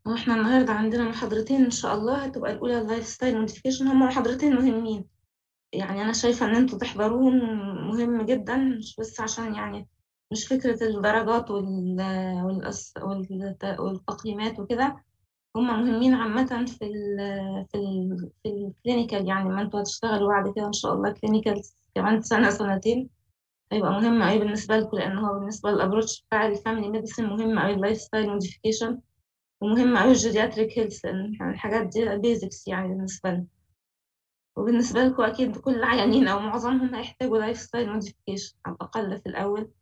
واحنا النهارده عندنا محاضرتين ان شاء الله هتبقى الاولى اللايف ستايل موديفيكيشن هما محاضرتين مهمين يعني انا شايفه ان انتوا تحضروهم مهم جدا مش بس عشان يعني مش فكره الدرجات وال والأس والت- والتقييمات وكده هما مهمين عامه في ال في ال في الكلينيكال يعني ما انتوا هتشتغلوا بعد كده ان شاء الله كلينيكال كمان سنه سنتين هيبقى مهم قوي بالنسبه لكم لان هو بالنسبه للابروتش بتاع الفاميلي ميديسين مهم قوي اللايف ستايل موديفيكيشن ومهم أوي الجيرياتريك هيلث لأن الحاجات دي بيزكس يعني بالنسبة لنا وبالنسبة لكم أكيد كل العيانين أو معظمهم هيحتاجوا لايف ستايل موديفيكيشن على الأقل في الأول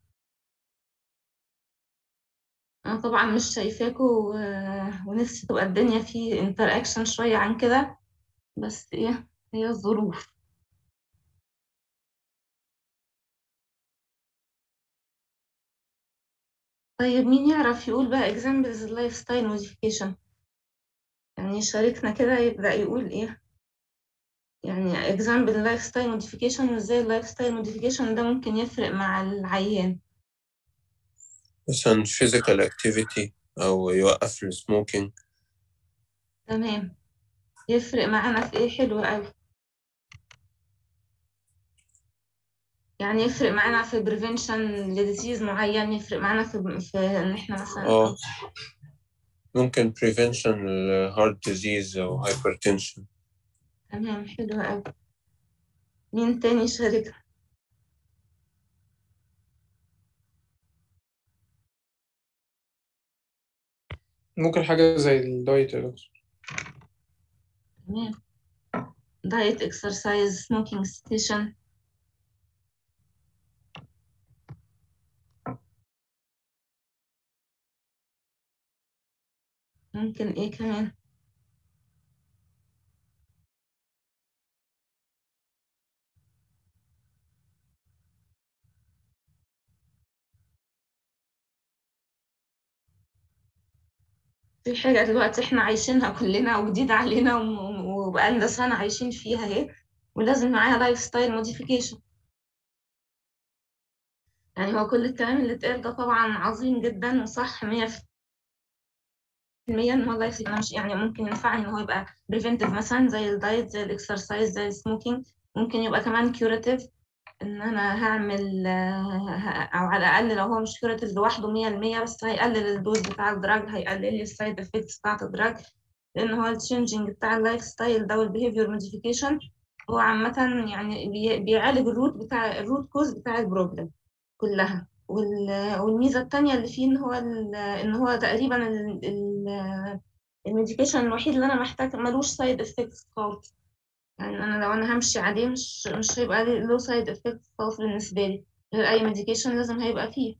أنا طبعا مش شايفاكوا و- ونفسي تبقى الدنيا فيه انتر اكشن شوية عن كده بس إيه هي الظروف طيب مين يعرف يقول بقى examples اللايف ستايل موديفيكيشن يعني يشاركنا كده يبدأ يقول إيه يعني example اللايف ستايل موديفيكيشن وإزاي اللايف ستايل موديفيكيشن ده ممكن يفرق مع العيان مثلا physical activity أو يوقف السموكينج تمام يفرق معانا في ايه حلو قوي يعني يفرق معانا في prevention لديزيز معين يفرق معانا في, في ان احنا مثلا اه ممكن prevention ل heart disease أو hypertension تمام حلو قوي مين تاني شارك ممكن حاجة زي الدايت يا دكتور تمام diet exercise smoking cessation ممكن ايه كمان في حاجة دلوقتي احنا عايشينها كلنا وجديدة علينا وم- وبقالنا سنة عايشين فيها اهي ولازم معاها لايف ستايل موديفيكيشن يعني هو كل الكلام اللي اتقال ده طبعا عظيم جدا وصح 100% ان هو لايف انا مش يعني ممكن ينفعني ان هو يبقى بريفنتيف مثلا زي الدايت زي الاكسرسايز زي السموكينج ممكن يبقى كمان كيوراتيف ان انا هعمل آه، ه- او على الاقل لو هو مش كيوراتيف لوحده 100% بس هيقلل الدوز بتاع الدراج هيقلل لي السايد افكتس بتاعت الدراج لان هو التشينجينج بتاع اللايف ستايل ده والبيهيفير موديفيكيشن هو عامة يعني بي- بيعالج الروت بتاع الروت كوز بتاع البروبلم كلها وال- والميزة التانية اللي فيه إن هو ال- إن هو تقريبا ال- ال- الميديكيشن الوحيد اللي أنا محتاج ملوش سايد افكتس خالص يعني أنا لو أنا همشي عليه مش مش هيبقى له سايد افكتس خالص بالنسبة لي غير أي ميديكيشن لازم هيبقى فيه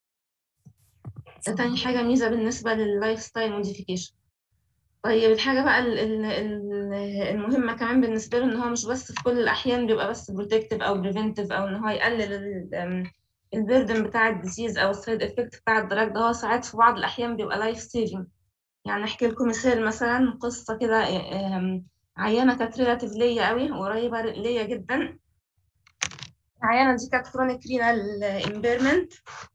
ده تاني حاجة ميزة بالنسبة لللايف ستايل موديفيكيشن طيب الحاجة بقى ال- ال- ال- المهمة كمان بالنسبة له إن هو مش بس في كل الأحيان بيبقى بس بروتكتيف أو بريفنتيف أو إن هو يقلل البيردن بتاع الديزيز أو السايد إفكت بتاع الدراج ده هو ساعات في بعض الأحيان بيبقى لايف سيفنج يعني أحكي لكم مثال مثلا قصة كده أم، عيانة كانت ريلاتيف ليا قوي قريبة ليا جدا العيانة دي كانت كرونيك رينال امبيرمنت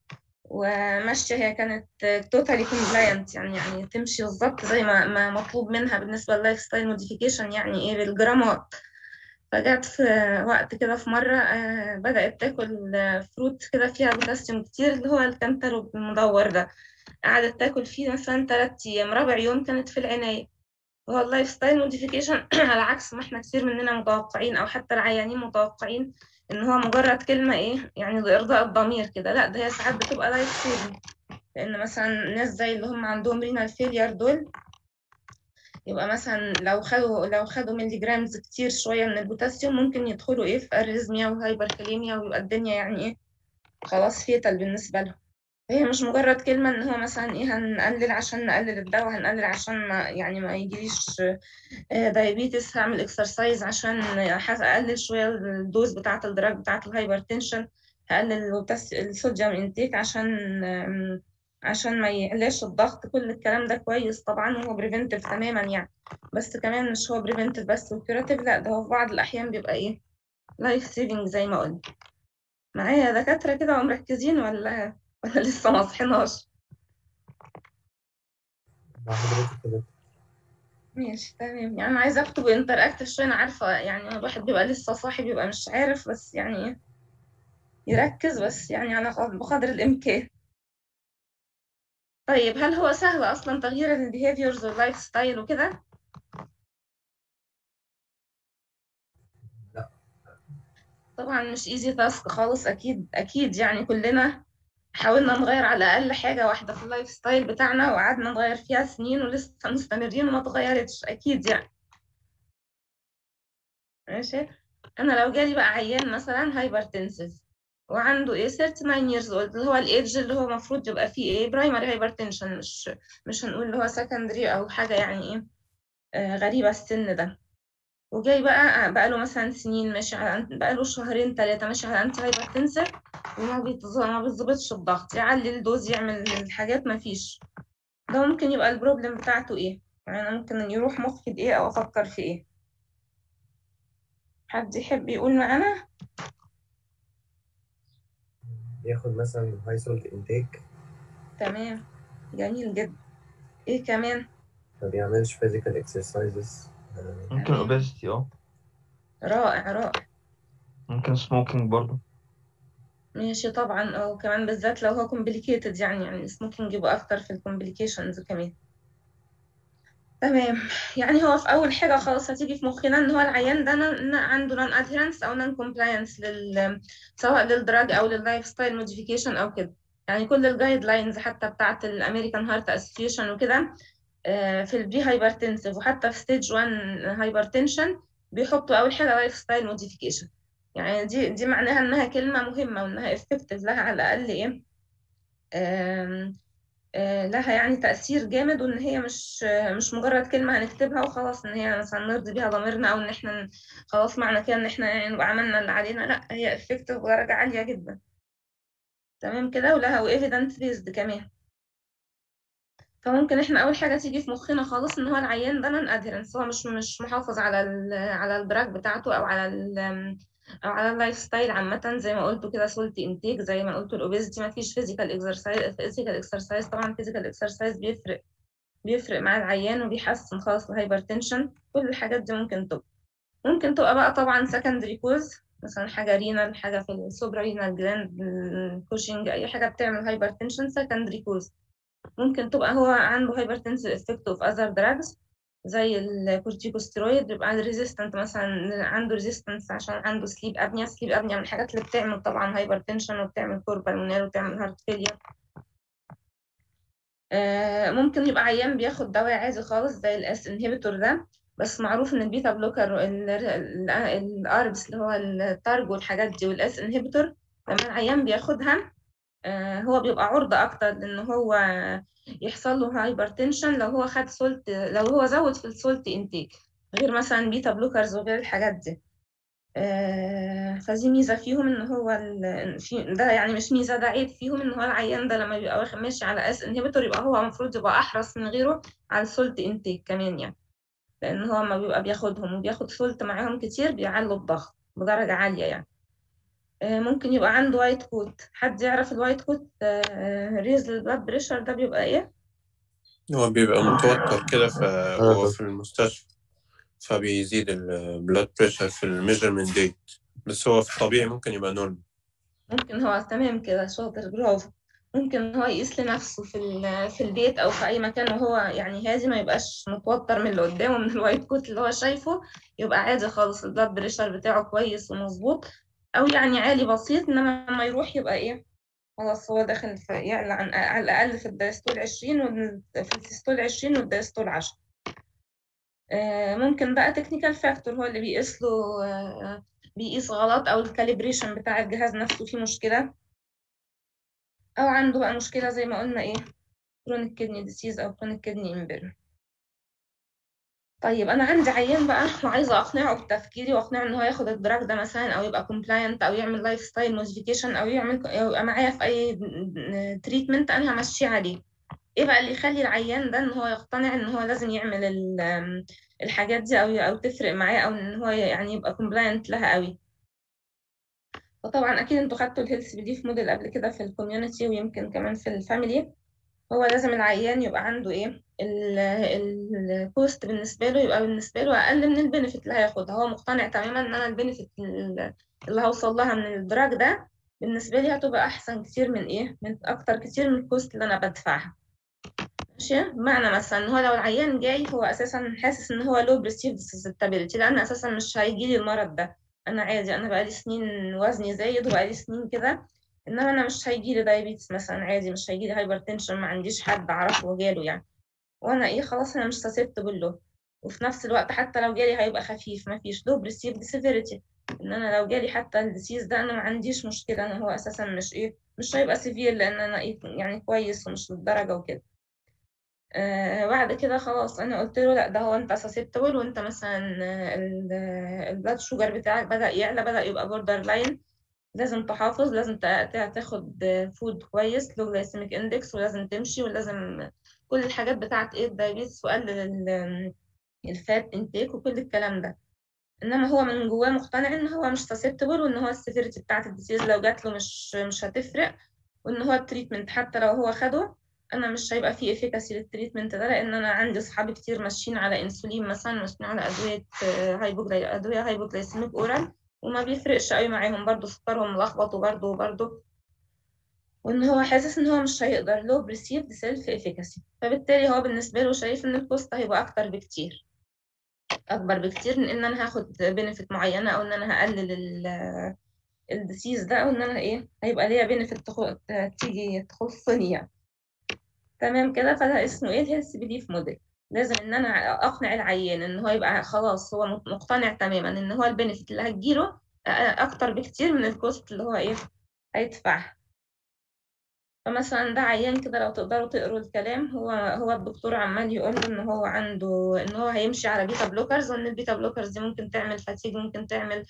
وماشية هي كانت توتالي كومبلاينت يعني يعني تمشي بالظبط زي ما ما مطلوب منها بالنسبة لللايف ستايل موديفيكيشن يعني ايه بالجرامات فجت في وقت كده في مرة آه، بدأت تاكل آه، فروت كده فيها بوتاسيوم كتير اللي هو الكنتالوب المدور ده قعدت تاكل فيه مثلا تلات أيام رابع يوم كانت في العناية وهو اللايف ستايل موديفيكيشن على عكس ما احنا كتير مننا متوقعين أو حتى العيانين متوقعين إن هو مجرد كلمة إيه يعني لإرضاء الضمير كده لا ده هي ساعات بتبقى لايف سيفنج لأن مثلا ناس زي اللي هم عندهم رينال فيلير دول يبقى مثلا لو خدوا لو خدوا ملي جرامز كتير شوية من البوتاسيوم ممكن يدخلوا ايه في اريزميا وهايبركاليميا ويبقى الدنيا يعني ايه خلاص فيتل بالنسبة لهم هي مش مجرد كلمة ان هو مثلا ايه هنقلل عشان نقلل الدواء هنقلل عشان ما يعني ما يجيليش دايابيتس هعمل اكسرسايز عشان أحس- اقلل شوية الدوز بتاعة الدراج بتاعة الهايبرتنشن هقلل البوتاس- الصوديوم انتيك عشان آم، عشان ما يعلاش الضغط كل الكلام ده كويس طبعا وهو بريفنتيف تماما يعني بس كمان مش هو بريفنتيف بس وكيوراتيف لا ده هو في بعض الأحيان بيبقى إيه لايف سيفنج زي ما قلنا معايا دكاترة كده ومركزين ولا ولا لسه ما صحيناش مع حضرتك كده ماشي تمام يعني انا عايزه اكتب انتراكتيف شويه انا عارفه يعني الواحد بيبقى لسه صاحي بيبقى مش عارف بس يعني يركز بس يعني على قدر- بقدر الامكان طيب هل هو سهل اصلا تغيير البيهيفيرز واللايف ستايل وكده لا. طبعا مش ايزي تاسك خالص اكيد اكيد يعني كلنا حاولنا نغير على الاقل حاجه واحده في اللايف ستايل بتاعنا وقعدنا نغير فيها سنين ولسه مستمرين وما اتغيرتش اكيد يعني ماشي انا لو جالي بقى عيان مثلا هايبرتنسيف وعنده ايه 39 years old اللي هو الايدج اللي هو المفروض يبقى فيه ايه برايمري هايبرتنشن مش مش هنقول اللي هو سكندري او حاجه يعني ايه آه غريبه السن ده وجاي بقى بقى له مثلا سنين ماشي على بقى له شهرين ثلاثه ماشي على انتي هايبرتنسيف وما بيتظ- ما بيتظبطش الضغط يعلي الدوز يعمل الحاجات ما فيش ده ممكن يبقى البروبلم بتاعته ايه يعني انا ممكن يروح مخي بايه او افكر في ايه حد يحب يقول معانا ياخد مثلا هاي سولت انتيك تمام جميل جدا ايه كمان ما بيعملش physical exercises آه، ممكن تمام. اوبيزيتي اه رائع رائع ممكن سموكينج برضو ماشي طبعا او كمان بالذات لو هو complicated يعني يعني السموكينج يبقى اكتر في الكومبليكيشنز كمان تمام يعني هو في اول حاجه خالص هتيجي في مخنا ان هو العيان ده ن- ن- عنده نون ادهيرنس او نون كومبلاينس لل سواء للدراج او لللايف ستايل موديفيكيشن او كده يعني كل الجايد لاينز حتى بتاعت الامريكان هارت اسوسيشن وكده آه، في البري هايبرتنسيف وحتى في ستيج 1 هايبرتنشن بيحطوا اول حاجه لايف ستايل موديفيكيشن يعني دي دي معناها انها كلمه مهمه وانها افكتيف لها على الاقل ايه آم، آه، لها يعني تأثير جامد وإن هي مش آه، مش مجرد كلمة هنكتبها وخلاص إن هي مثلا نرضي بيها ضميرنا أو إن إحنا ن- خلاص معنى كده إن إحنا يعني نبقى عملنا اللي علينا لأ هي effective بدرجة عالية جدا تمام كده ولها وإيفيدنت بيزد كمان فممكن إحنا أول حاجة تيجي في مخنا خالص إن هو العيان ده نون أدهيرنس هو مش مش محافظ على ال على الدراج بتاعته أو على ال أو على اللايف ستايل عامة زي ما قلت كده سولت انتيك زي ما قلت الأوبيزيتي ما فيش فيزيكال اكسرسايز فيزيكال اكسرسايز طبعا فيزيكال اكسرسايز بيفرق بيفرق مع العيان وبيحسن خالص الهايبرتنشن كل الحاجات دي ممكن تبقى ممكن تبقى بقى طبعا secondary كوز مثلا حاجة رينال حاجة في السوبرا رينال جلاند كوشنج أي حاجة بتعمل هايبرتنشن secondary كوز ممكن تبقى هو عنده hypertensive effect of other drugs زي الكورتيكوستيرويد بيبقى ريزيستنت مثلا عنده ريزيستنس عشان عنده سليب ابنيا سليب ابنيا من الحاجات اللي بتعمل طبعا هايبرتنشن وبتعمل كور بالمونير وبتعمل هارت فيلير ممكن يبقى عيان بياخد دواء عادي خالص زي الاس انهبيتور ده بس معروف ان البيتا بلوكر الاربس اللي هو التارج والحاجات دي والاس انهبيتور لما العيان بياخدها آه، هو بيبقى عرضة أكتر لأن هو يحصل له هايبرتنشن لو هو خد سولت لو هو زود في السولت انتيك غير مثلا بيتا بلوكرز وغير الحاجات دي آه، فدي ميزة فيهم إن هو ال... في ده يعني مش ميزة ده عيب فيهم إن هو العيان ده لما بيبقى واخد ماشي على اس انهبيتور يبقى هو المفروض يبقى أحرص من غيره على السولت انتيك كمان يعني لأن هو لما بيبقى بياخدهم وبياخد سولت معاهم كتير بيعلوا الضغط بدرجة عالية يعني آه، ممكن يبقى عنده وايت كوت حد يعرف الوايت كوت ريز البلاد بريشر ده بيبقى ايه هو بيبقى متوتر كده فهو في المستشفى فبيزيد البلاد بريشر في الميجرمنت ديت بس هو في الطبيعي ممكن يبقى نورمال ممكن هو تمام كده شاطر برافو ممكن هو يقيس لنفسه في ال- في البيت او في اي مكان وهو يعني هادي ما يبقاش متوتر من اللي قدامه من الوايت كوت اللي هو شايفه يبقى عادي خالص البلاد بريشر بتاعه كويس ومظبوط او يعني عالي بسيط انما لما يروح يبقى ايه خلاص هو داخل في يعلى عن على الاقل في الدايستول 20 وفي السيستول 20 والدايستول 10 آه، ممكن بقى تكنيكال فاكتور هو اللي بيقيس له آه، بيقيس غلط او الكاليبريشن بتاع الجهاز نفسه فيه مشكله او عنده بقى مشكله زي ما قلنا ايه كرونيك كدني ديسيز او كرونيك كدني امبيرمنت طيب انا عندي عيان بقى وعايزه اقنعه بتفكيري واقنعه ان هو ياخد الدراج ده مثلا او يبقى كومبلاينت او يعمل لايف ستايل موديفيكيشن او يعمل أو يبقى معايا في اي تريتمنت انا همشيه عليه ايه بقى اللي يخلي العيان ده ان هو يقتنع ان هو لازم يعمل ال- الحاجات دي او او تفرق معاه او ان هو يعني يبقى كومبلاينت لها قوي وطبعا اكيد انتوا خدتوا الهيلث بليف موديل قبل كده في الكوميونتي ويمكن كمان في الفاميلي هو لازم العيان يبقى عنده ايه الكوست بالنسبة له يبقى بالنسبة له أقل من البنفيت اللي هياخدها هو مقتنع تماما إن أنا البنفيت اللي هوصل لها من الدراج ده بالنسبة لي هتبقى أحسن كتير من إيه من أكتر كتير من الكوست اللي أنا بدفعها ماشي بمعنى مثلا إن هو لو العيان جاي هو أساسا حاسس إن هو لو بريسيفد سستابيليتي لأن أساسا مش هيجيلي المرض ده أنا عادي أنا بقالي سنين وزني زايد وبقالي سنين كده إنما أنا مش هيجيلي دايابيتس مثلا عادي مش هيجيلي هايبرتنشن ما عنديش حد أعرفه جاله يعني وانا ايه خلاص انا مش سسبتبل له وفي نفس الوقت حتى لو جالي هيبقى خفيف ما فيش لو بريسيفد سيفيريتي ان انا لو جالي حتى الديسيز ده انا ما عنديش مشكله انا هو اساسا مش ايه مش هيبقى سيفير لان انا ايه يعني كويس ومش للدرجه وكده آه بعد كده خلاص انا قلت له لا ده هو انت سسبتبل وانت مثلا البلاد شوجر بتاعك بدا يعلى بدا يبقى بوردر لاين لازم تحافظ لازم تاخد فود كويس لو جلايسيميك اندكس ولازم تمشي ولازم كل الحاجات بتاعت ايه الدايبيتس وقلل الفات انتيك وكل الكلام ده انما هو من جواه مقتنع ان هو مش سسبتبل وان هو السيفيريتي بتاعت الديسيز لو جات له مش مش هتفرق وان هو التريتمنت حتى لو هو خده انا مش هيبقى فيه افيكاسي للتريتمنت ده لان انا عندي اصحابي كتير ماشيين على انسولين مثلا ماشيين على ادويه هايبوجلاي ادويه هايبوجلايسيميك اورال وما بيفرقش قوي معاهم برضو سكرهم ملخبط وبرضو وبرضو وان هو حاسس ان هو مش هيقدر لو بريسيفد سيلف افيكاسي فبالتالي هو بالنسبه له شايف ان الكوست هيبقى اكتر بكتير اكبر بكتير من ان انا هاخد بنفيت معينه او ان انا هقلل الديسيز ده او ان انا ايه هيبقى ليا بنفيت تيجي تخصني يعني تمام كده فده اسمه ايه الهيلث بيليف موديل لازم ان انا اقنع العيان ان هو يبقى خلاص هو مقتنع تماما ان هو البنفيت اللي هتجيله اكتر بكتير من الكوست اللي هو ايه هيدفعها فمثلا ده عيان كده لو تقدروا تقروا الكلام هو هو الدكتور عمال يقول له ان هو عنده ان هو هيمشي على بيتا بلوكرز وان البيتا بلوكرز دي ممكن تعمل فاتيج ممكن تعمل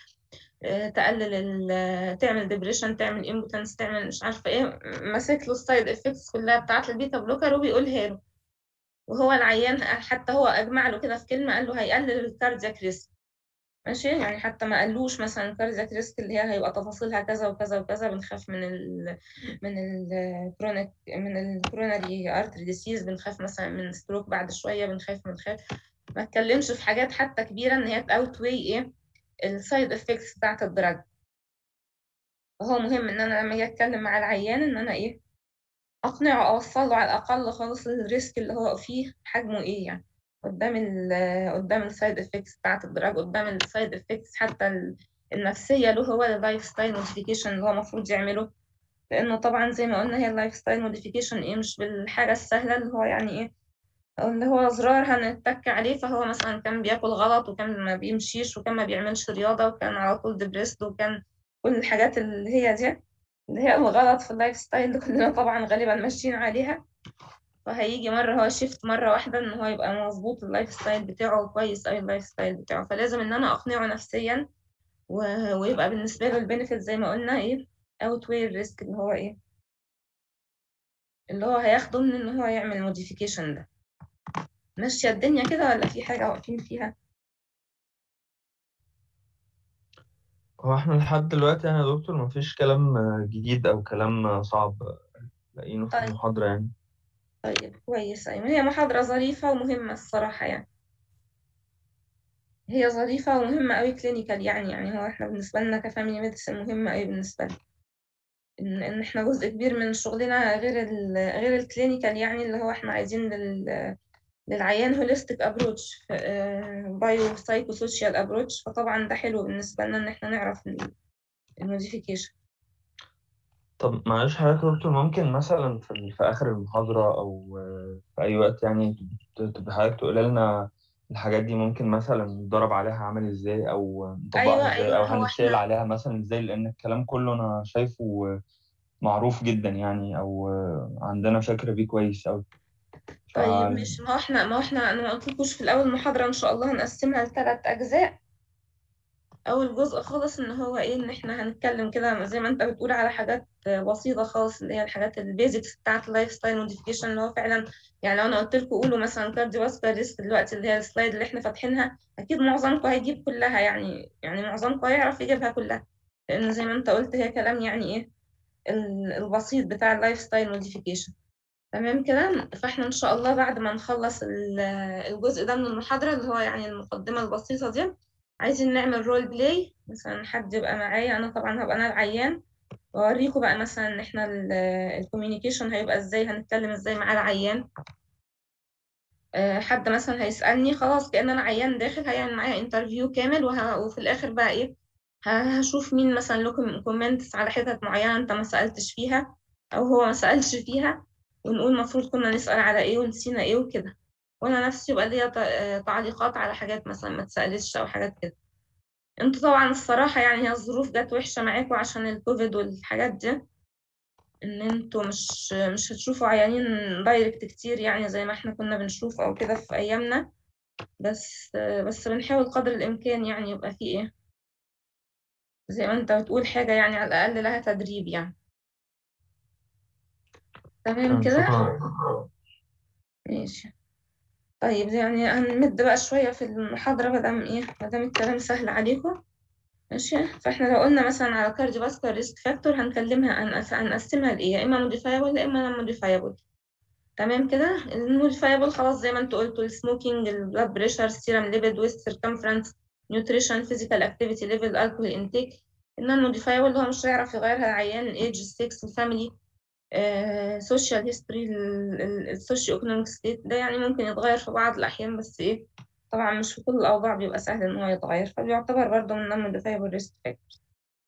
تقلل تعمل ديبريشن تعمل امبوتنس تعمل مش عارفه ايه ماسك له السايد افكتس كلها بتاعه البيتا بلوكر وبيقولها له وهو العيان حتى هو اجمع له كده في كلمه قال له هيقلل الكاردياك ريسك ماشي يعني حتى ما قالوش مثلا الكاردياك ريسك اللي هي هيبقى تفاصيلها كذا وكذا وكذا بنخاف من ال من الكرونيك من الكوروناري ارتري ديسيز بنخاف مثلا من ستروك بعد شويه بنخاف بنخاف ما اتكلمش في حاجات حتى كبيره ان هي اوت واي ايه السايد افكتس بتاعت الدراج فهو مهم ان انا لما اجي اتكلم مع العيان ان انا ايه اقنعه اوصل له على الاقل خالص الريسك اللي هو فيه حجمه ايه يعني قدام ال قدام السايد افكتس بتاعت الدراج قدام السايد افكتس حتى النفسيه له هو اللايف ستايل موديفيكيشن اللي هو المفروض يعمله لانه طبعا زي ما قلنا هي اللايف ستايل موديفيكيشن ايه مش بالحاجه السهله اللي هو يعني ايه اللي هو زرار هنتك عليه فهو مثلا كان بياكل غلط وكان ما بيمشيش وكان ما بيعملش رياضه وكان على طول ديبريسد وكان كل الحاجات اللي هي دي اللي هي الغلط في اللايف ستايل اللي كلنا طبعا غالبا ماشيين عليها فهيجي مرة هو شيفت مرة واحدة إن هو يبقى مظبوط اللايف ستايل بتاعه كويس أوي اللايف ستايل بتاعه فلازم إن أنا أقنعه نفسيا و... ويبقى بالنسبة له البينفيت زي ما قلنا إيه أوت واي الريسك اللي هو إيه اللي هو هياخده من إن هو يعمل الموديفيكيشن ده ماشية الدنيا كده ولا في حاجة واقفين فيها؟ هو احنا لحد دلوقتي يعني يا دكتور مفيش كلام جديد أو كلام صعب لاقيينه في طيب. المحاضرة يعني طيب كويس أيوة هي محاضرة ظريفة ومهمة الصراحة يعني هي ظريفة ومهمة أوي كلينيكال يعني يعني هو احنا بالنسبة لنا كفاميلي ميديسن مهمة أوي بالنسبة لنا إن إن احنا جزء كبير من شغلنا غير ال غير الكلينيكال يعني اللي هو احنا عايزين لل للعيان هوليستيك ابروتش بايو سايكو سوشيال ابروتش فطبعا ده حلو بالنسبة لنا إن احنا نعرف الموديفيكيشن طب معلش حضرتك يا دكتور ممكن مثلا في, ال- في آخر المحاضرة أو آه، في أي وقت يعني تب- تبقى حضرتك تقول لنا الحاجات دي ممكن مثلا نضرب عليها عامل ازاي أو نطبقها أيوة ازاي أيوة أو هو هنتسأل احنا عليها مثلا ازاي لأن الكلام كله أنا شايفه معروف جدا يعني أو آه، عندنا فكرة بيه كويس أوي ف طيب مش ما هو احنا ما هو احنا انا ما قلتلكوش في الاول المحاضره ان شاء الله هنقسمها لثلاث اجزاء اول جزء خالص ان هو ايه ان احنا هنتكلم كده زي ما انت بتقول على حاجات بسيطه خالص اللي هي الحاجات البيزكس بتاعه اللايف ستايل موديفيكيشن اللي هو فعلا يعني لو انا قلت لكم قولوا مثلا كارديو فاسكولار ريسك دلوقتي اللي هي السلايد اللي احنا فاتحينها اكيد معظمكم هيجيب كلها يعني يعني معظمكم هيعرف يجيبها كلها لان زي ما انت قلت هي كلام يعني ايه ال- البسيط بتاع اللايف ستايل موديفيكيشن تمام كده فاحنا ان شاء الله بعد ما نخلص ال- الجزء ده من المحاضرة اللي هو يعني المقدمة البسيطة دي عايزين نعمل رول بلاي مثلا حد يبقى معايا انا طبعا هبقى انا العيان واوريكم بقى مثلا ان احنا الكوميونيكيشن هيبقى ازاي هنتكلم ازاي مع العيان آه، حد مثلا هيسألني خلاص كأن انا عيان داخل هيعمل معايا انترفيو كامل وه... وفي الاخر بقى ايه ه- هشوف مين مثلا له كومنتس على حتت معينة انت ما سألتش فيها او هو ما سألش فيها ونقول المفروض كنا نسأل على ايه ونسينا ايه وكده وانا نفسي يبقى ليا ت- آه، تعليقات على حاجات مثلا ما اتسألتش او حاجات كده انتوا طبعا الصراحة يعني هي الظروف جت وحشة معاكم عشان الكوفيد والحاجات دي ان انتوا مش مش هتشوفوا عيانين دايركت كتير يعني زي ما احنا كنا بنشوف او كده في ايامنا بس بس بنحاول قدر الامكان يعني يبقى في ايه زي ما انت بتقول حاجة يعني على الاقل لها تدريب يعني تمام تمام كده شكرا ماشي طيب يعني هنمد بقى شوية في المحاضرة مادام ايه مادام الكلام سهل عليكم ماشي فاحنا لو قلنا مثلا على كارديوفاسكولار ريسك فاكتور هنكلمها هنقس- هنقسمها لايه يا اما موديفايبل يا اما نون موديفايبل تمام كده الموديفايبل خلاص زي ما انتوا قلتوا السموكينج البلاد بريشر سيرم ليبيد ويست سيركمفرنس نيوتريشن فيزيكال اكتيفيتي ليفل الكول انتيك النون موديفايبل هو مش هيعرف يغيرها العيان الايدج السكس الفاميلي سوشيال هيستوري السوشيو ايكونوميك ستيت ده يعني ممكن يتغير في بعض الاحيان بس ايه طبعا مش في كل الاوضاع بيبقى سهل ان هو يتغير فبيعتبر برضه من نون موديفايبل ريسك فاكتور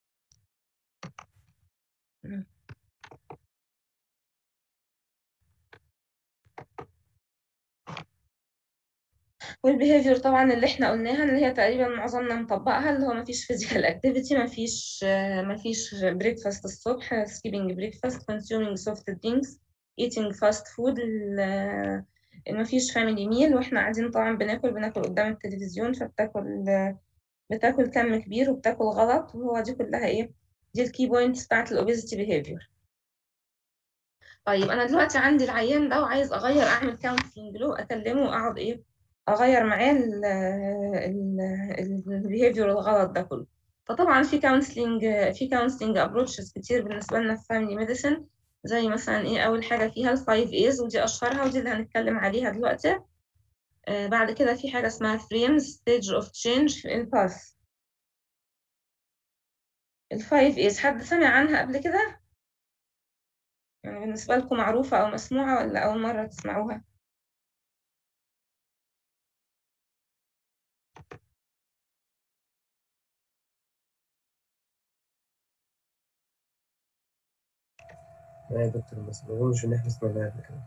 والبيهيفير طبعا اللي احنا قلناها اللي هي تقريبا معظمنا مطبقها اللي هو مفيش فيزيكال اكتيفيتي مفيش مفيش بريكفاست الصبح سكيبنج بريكفاست consuming soft drinks eating fast food ال- مفيش فاميلي ميل واحنا قاعدين طبعا بناكل بناكل قدام التلفزيون فبتاكل بتاكل كم كبير وبتاكل غلط وهو دي كلها ايه دي الكي بوينتس بتاعت الاوبيزيتي بيهيفير طيب انا دلوقتي عندي العيان ده وعايز اغير اعمل كونسلنج له اكلمه واقعد ايه اغير معاه البيهيفير الغلط ده كله فطبعا في كونسلنج في كونسلنج ابروتشز كتير بالنسبه لنا في فاميلي ميديسن زي مثلا ايه اول حاجه فيها الفايف ايز ودي اشهرها ودي اللي هنتكلم عليها دلوقتي آه بعد كده في حاجه اسمها فريمز ستيج اوف تشينج الباث الفايف ايز حد سمع عنها قبل كده يعني بالنسبه لكم معروفه او مسموعه ولا اول مره تسمعوها لا يا دكتور بس بقولش إن إحنا سمعناها قبل كده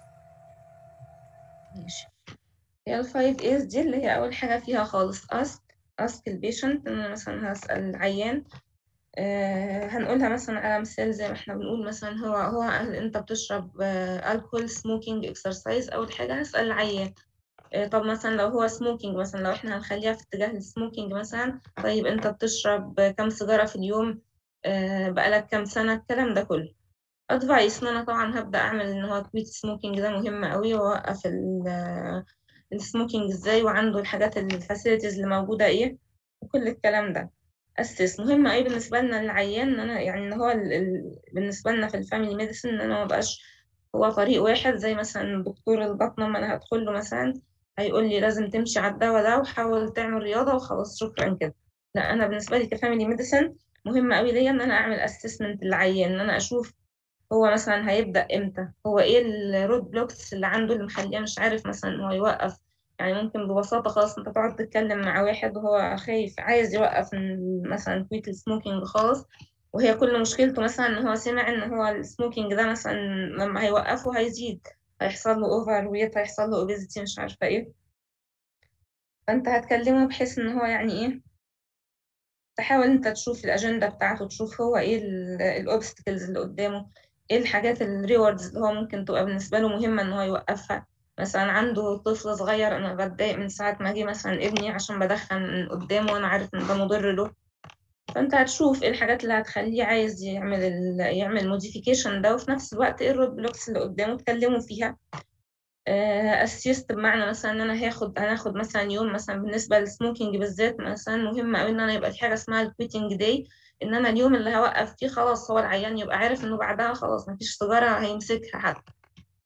ماشي هي الفايف ايز دي اللي هي أول حاجة فيها خالص ask ask البيشنت إن أنا مثلا هسأل العيان آه هنقولها مثلا على مثال زي ما احنا بنقول مثلا هو هو هل أنت بتشرب آه الكحول سموكينج اكسرسايز أول حاجة هسأل العيان آه طب مثلا لو هو سموكينج مثلا لو احنا هنخليها في اتجاه السموكينج مثلا طيب أنت بتشرب كام سيجارة في اليوم آه بقالك كام سنة الكلام ده كله ادفايس ان انا طبعا هبدا اعمل ان هو كويت سموكينج ده مهم قوي واوقف ال- السموكينج ازاي وعنده الحاجات الفاسيلتيز اللي موجوده ايه وكل الكلام ده اسس مهم قوي بالنسبه لنا العيان ان انا يعني ان هو ال... ال... بالنسبه لنا في الفاميلي ميديسن ان انا ما بقاش هو طريق واحد زي مثلا دكتور البطنه لما انا هدخل له مثلا هيقول لي لازم تمشي على الدواء ده وحاول تعمل رياضه وخلاص شكرا كده لا انا بالنسبه لي كفاميلي ميديسن مهم قوي ليا ان انا اعمل اسسمنت للعيان ان انا اشوف هو مثلا هيبدأ امتى هو ايه الرود بلوكس اللي عنده اللي مخليه مش عارف مثلا ان هو يوقف يعني ممكن ببساطة خالص انت تقعد تتكلم مع واحد وهو خايف عايز يوقف من مثلا كويت السموكينج خالص وهي كل مشكلته مثلا ان هو سمع ان هو السموكينج ده مثلا لما هيوقفه هيزيد هيحصل له اوفر ويت هيحصل له اوبيزيتي مش عارفة ايه فانت هتكلمه بحيث ان هو يعني ايه تحاول انت تشوف الاجندة بتاعته تشوف هو ايه الاوبستكلز اللي قدامه ايه الحاجات الريوردز اللي هو ممكن تبقى بالنسبة له مهمة ان هو يوقفها مثلا عنده طفل صغير انا بتضايق من ساعة ما اجي مثلا ابني عشان بدخن من قدامه وانا عارف ان ده مضر له فانت هتشوف ايه الحاجات اللي هتخليه عايز يعمل ال... يعمل موديفيكيشن ده وفي نفس الوقت ايه الرود بلوكس اللي قدامه تكلموا فيها اسيست بمعنى مثلا ان انا هاخد هناخد مثلا يوم مثلا بالنسبه للسموكينج بالذات مثلا مهم قوي ان انا يبقى في حاجه اسمها الكويتنج داي ان انا اليوم اللي هوقف فيه خلاص هو العيان يبقى عارف انه بعدها خلاص مفيش سيجاره هيمسكها حتى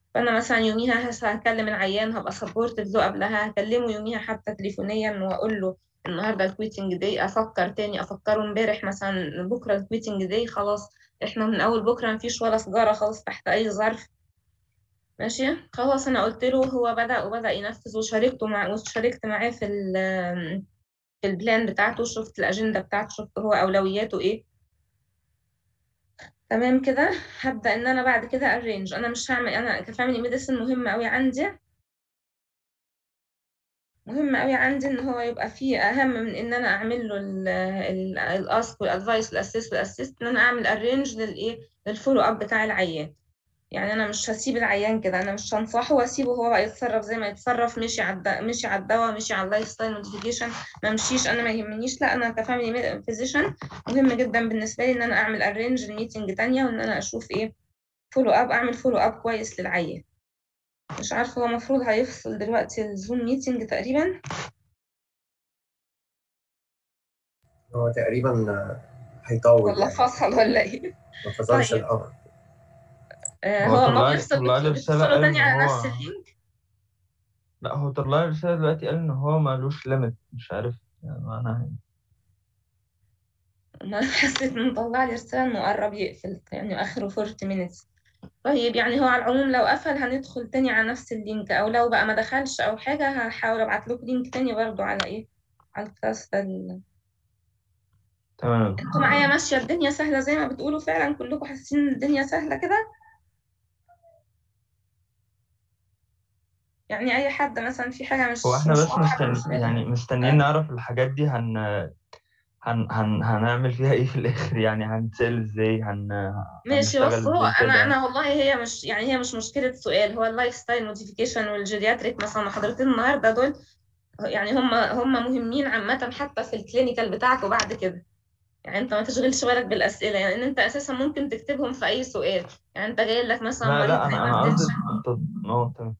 فانا مثلا يوميها هس- هكلم العيان هبقى سبورتيف له قبلها هكلمه يوميها حتى تليفونيا واقول له النهارده الكويتنج داي افكر تاني افكره امبارح مثلا بكره الكويتنج داي خلاص احنا من اول بكره مفيش ولا سيجاره خالص تحت اي ظرف ماشي خلاص انا قلت له هو بدأ وبدأ ينفذ وشاركته مع وشاركت معاه في ال في البلان بتاعته شفت الأجندة بتاعته شفت هو أولوياته إيه تمام كده هبدأ إن أنا بعد كده أرينج أنا مش هعمل أنا كفاميلي ميديسن مهم أوي عندي مهم أوي عندي إن هو يبقى فيه أهم من إن أنا أعمل له الأسك والأدفايس والأسيست والأسيست إن أنا أعمل أرينج للإيه للفولو أب بتاع العيان يعني انا مش هسيب العيان كده انا مش هنصحه واسيبه هو بقى يتصرف زي ما يتصرف مشي على الد... مشي على الدواء مشي على اللايف ستايل موديفيكيشن ما مشيش انا ما يهمنيش لا انا كفاميلي فيزيشن مهم جدا بالنسبه لي ان انا اعمل ارينج الميتنج تانية وان انا اشوف ايه فولو اب اعمل فولو اب كويس للعيان مش عارفه هو المفروض هيفصل دلوقتي الزوم ميتنج تقريبا هو تقريبا آه، هيطول ولا يعني فصل ولا ايه ما فصلش طيب. الأمر آه هو هو طلع- ما بيفصل طلع لي رسالة بيفصلوا قال تاني إن على هو- نفس اللينك لا هو طلع لي رسالة دلوقتي قال إن هو مالوش ليميت مش عارف يعني معناها إيه. ما حسيت انه طلع لي رسالة انه قرب يقفل يعني اخره 40 minutes طيب يعني هو على العموم لو قفل هندخل تاني على نفس اللينك او لو بقى ما دخلش او حاجة هحاول ابعت لكم لينك تاني برضو على ايه على الكلاس ده ال- تمام انتوا معايا ماشية الدنيا سهلة زي ما بتقولوا فعلا كلكم حاسين ان الدنيا سهلة كده يعني اي حد مثلا في حاجة مش هو احنا مش بس واضحة بالنسبة مستني له. يعني مستنيين نعرف الحاجات دي هن هن هن هنعمل فيها ايه في الاخر يعني هنتسأل ازاي هن ماشي هنشتغل بس هو ازاي انا كده انا والله هي مش يعني هي مش مشكله سؤال هو اللايف ستايل موديفيكيشن والجيرياتريك مثلا محاضرتين النهارده دول يعني هم هم مهمين عامه حتى في الكلينيكال بتاعك وبعد كده يعني انت ما تشغلش بالك بالاسئله يعني ان انت اساسا ممكن تكتبهم في اي سؤال يعني انت جاي لك مثلا لا مريض لا انا انا قصدي hypertension. التط- اه تمام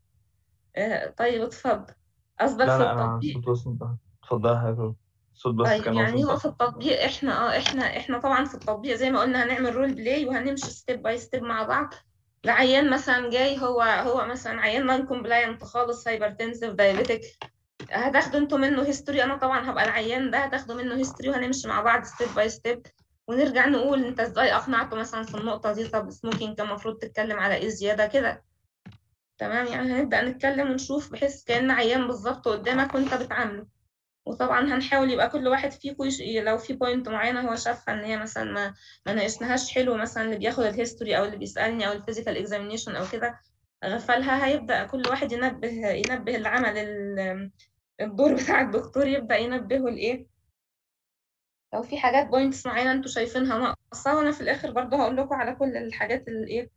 آه طيب اتفضل قصدك لا في لا انا التطبيق الصوت وصل بقى. اتفضل يا حبيبي الصوت بس طيب كان يعني واصل هو بقى في التطبيق احنا اه احنا احنا طبعا في التطبيق زي ما قلنا هنعمل رول بلاي وهنمشي ستيب باي ستيب مع بعض العيان مثلا جاي هو هو مثلا عيان نون كومبلاينت خالص هايبرتنسيف دايابيتك هتاخدوا انتوا منه هيستوري انا طبعا هبقى العيان ده هتاخدوا منه هيستوري وهنمشي مع بعض ستيب باي ستيب ونرجع نقول انت ازاي اقنعته مثلا في النقطه دي طب سموكينج كان المفروض تتكلم على ايه زياده كده تمام يعني هنبدا نتكلم ونشوف بحيث كأن عيان بالظبط قدامك وانت بتعامله وطبعا هنحاول يبقى كل واحد فيكم يش... لو في بوينت معينه هو شافها ان هي مثلا ما ما ناقشناهاش حلو مثلا اللي بياخد الهيستوري او اللي بيسالني او الفيزيكال اكزامينيشن او كده غفلها هيبدا كل واحد ينبه ينبه العمل ال- الدور بتاع الدكتور يبدا ينبهه لايه لو في حاجات بوينتس معينه انتوا شايفينها ناقصه وانا في الاخر برضه هقول لكم على كل الحاجات اللي ايه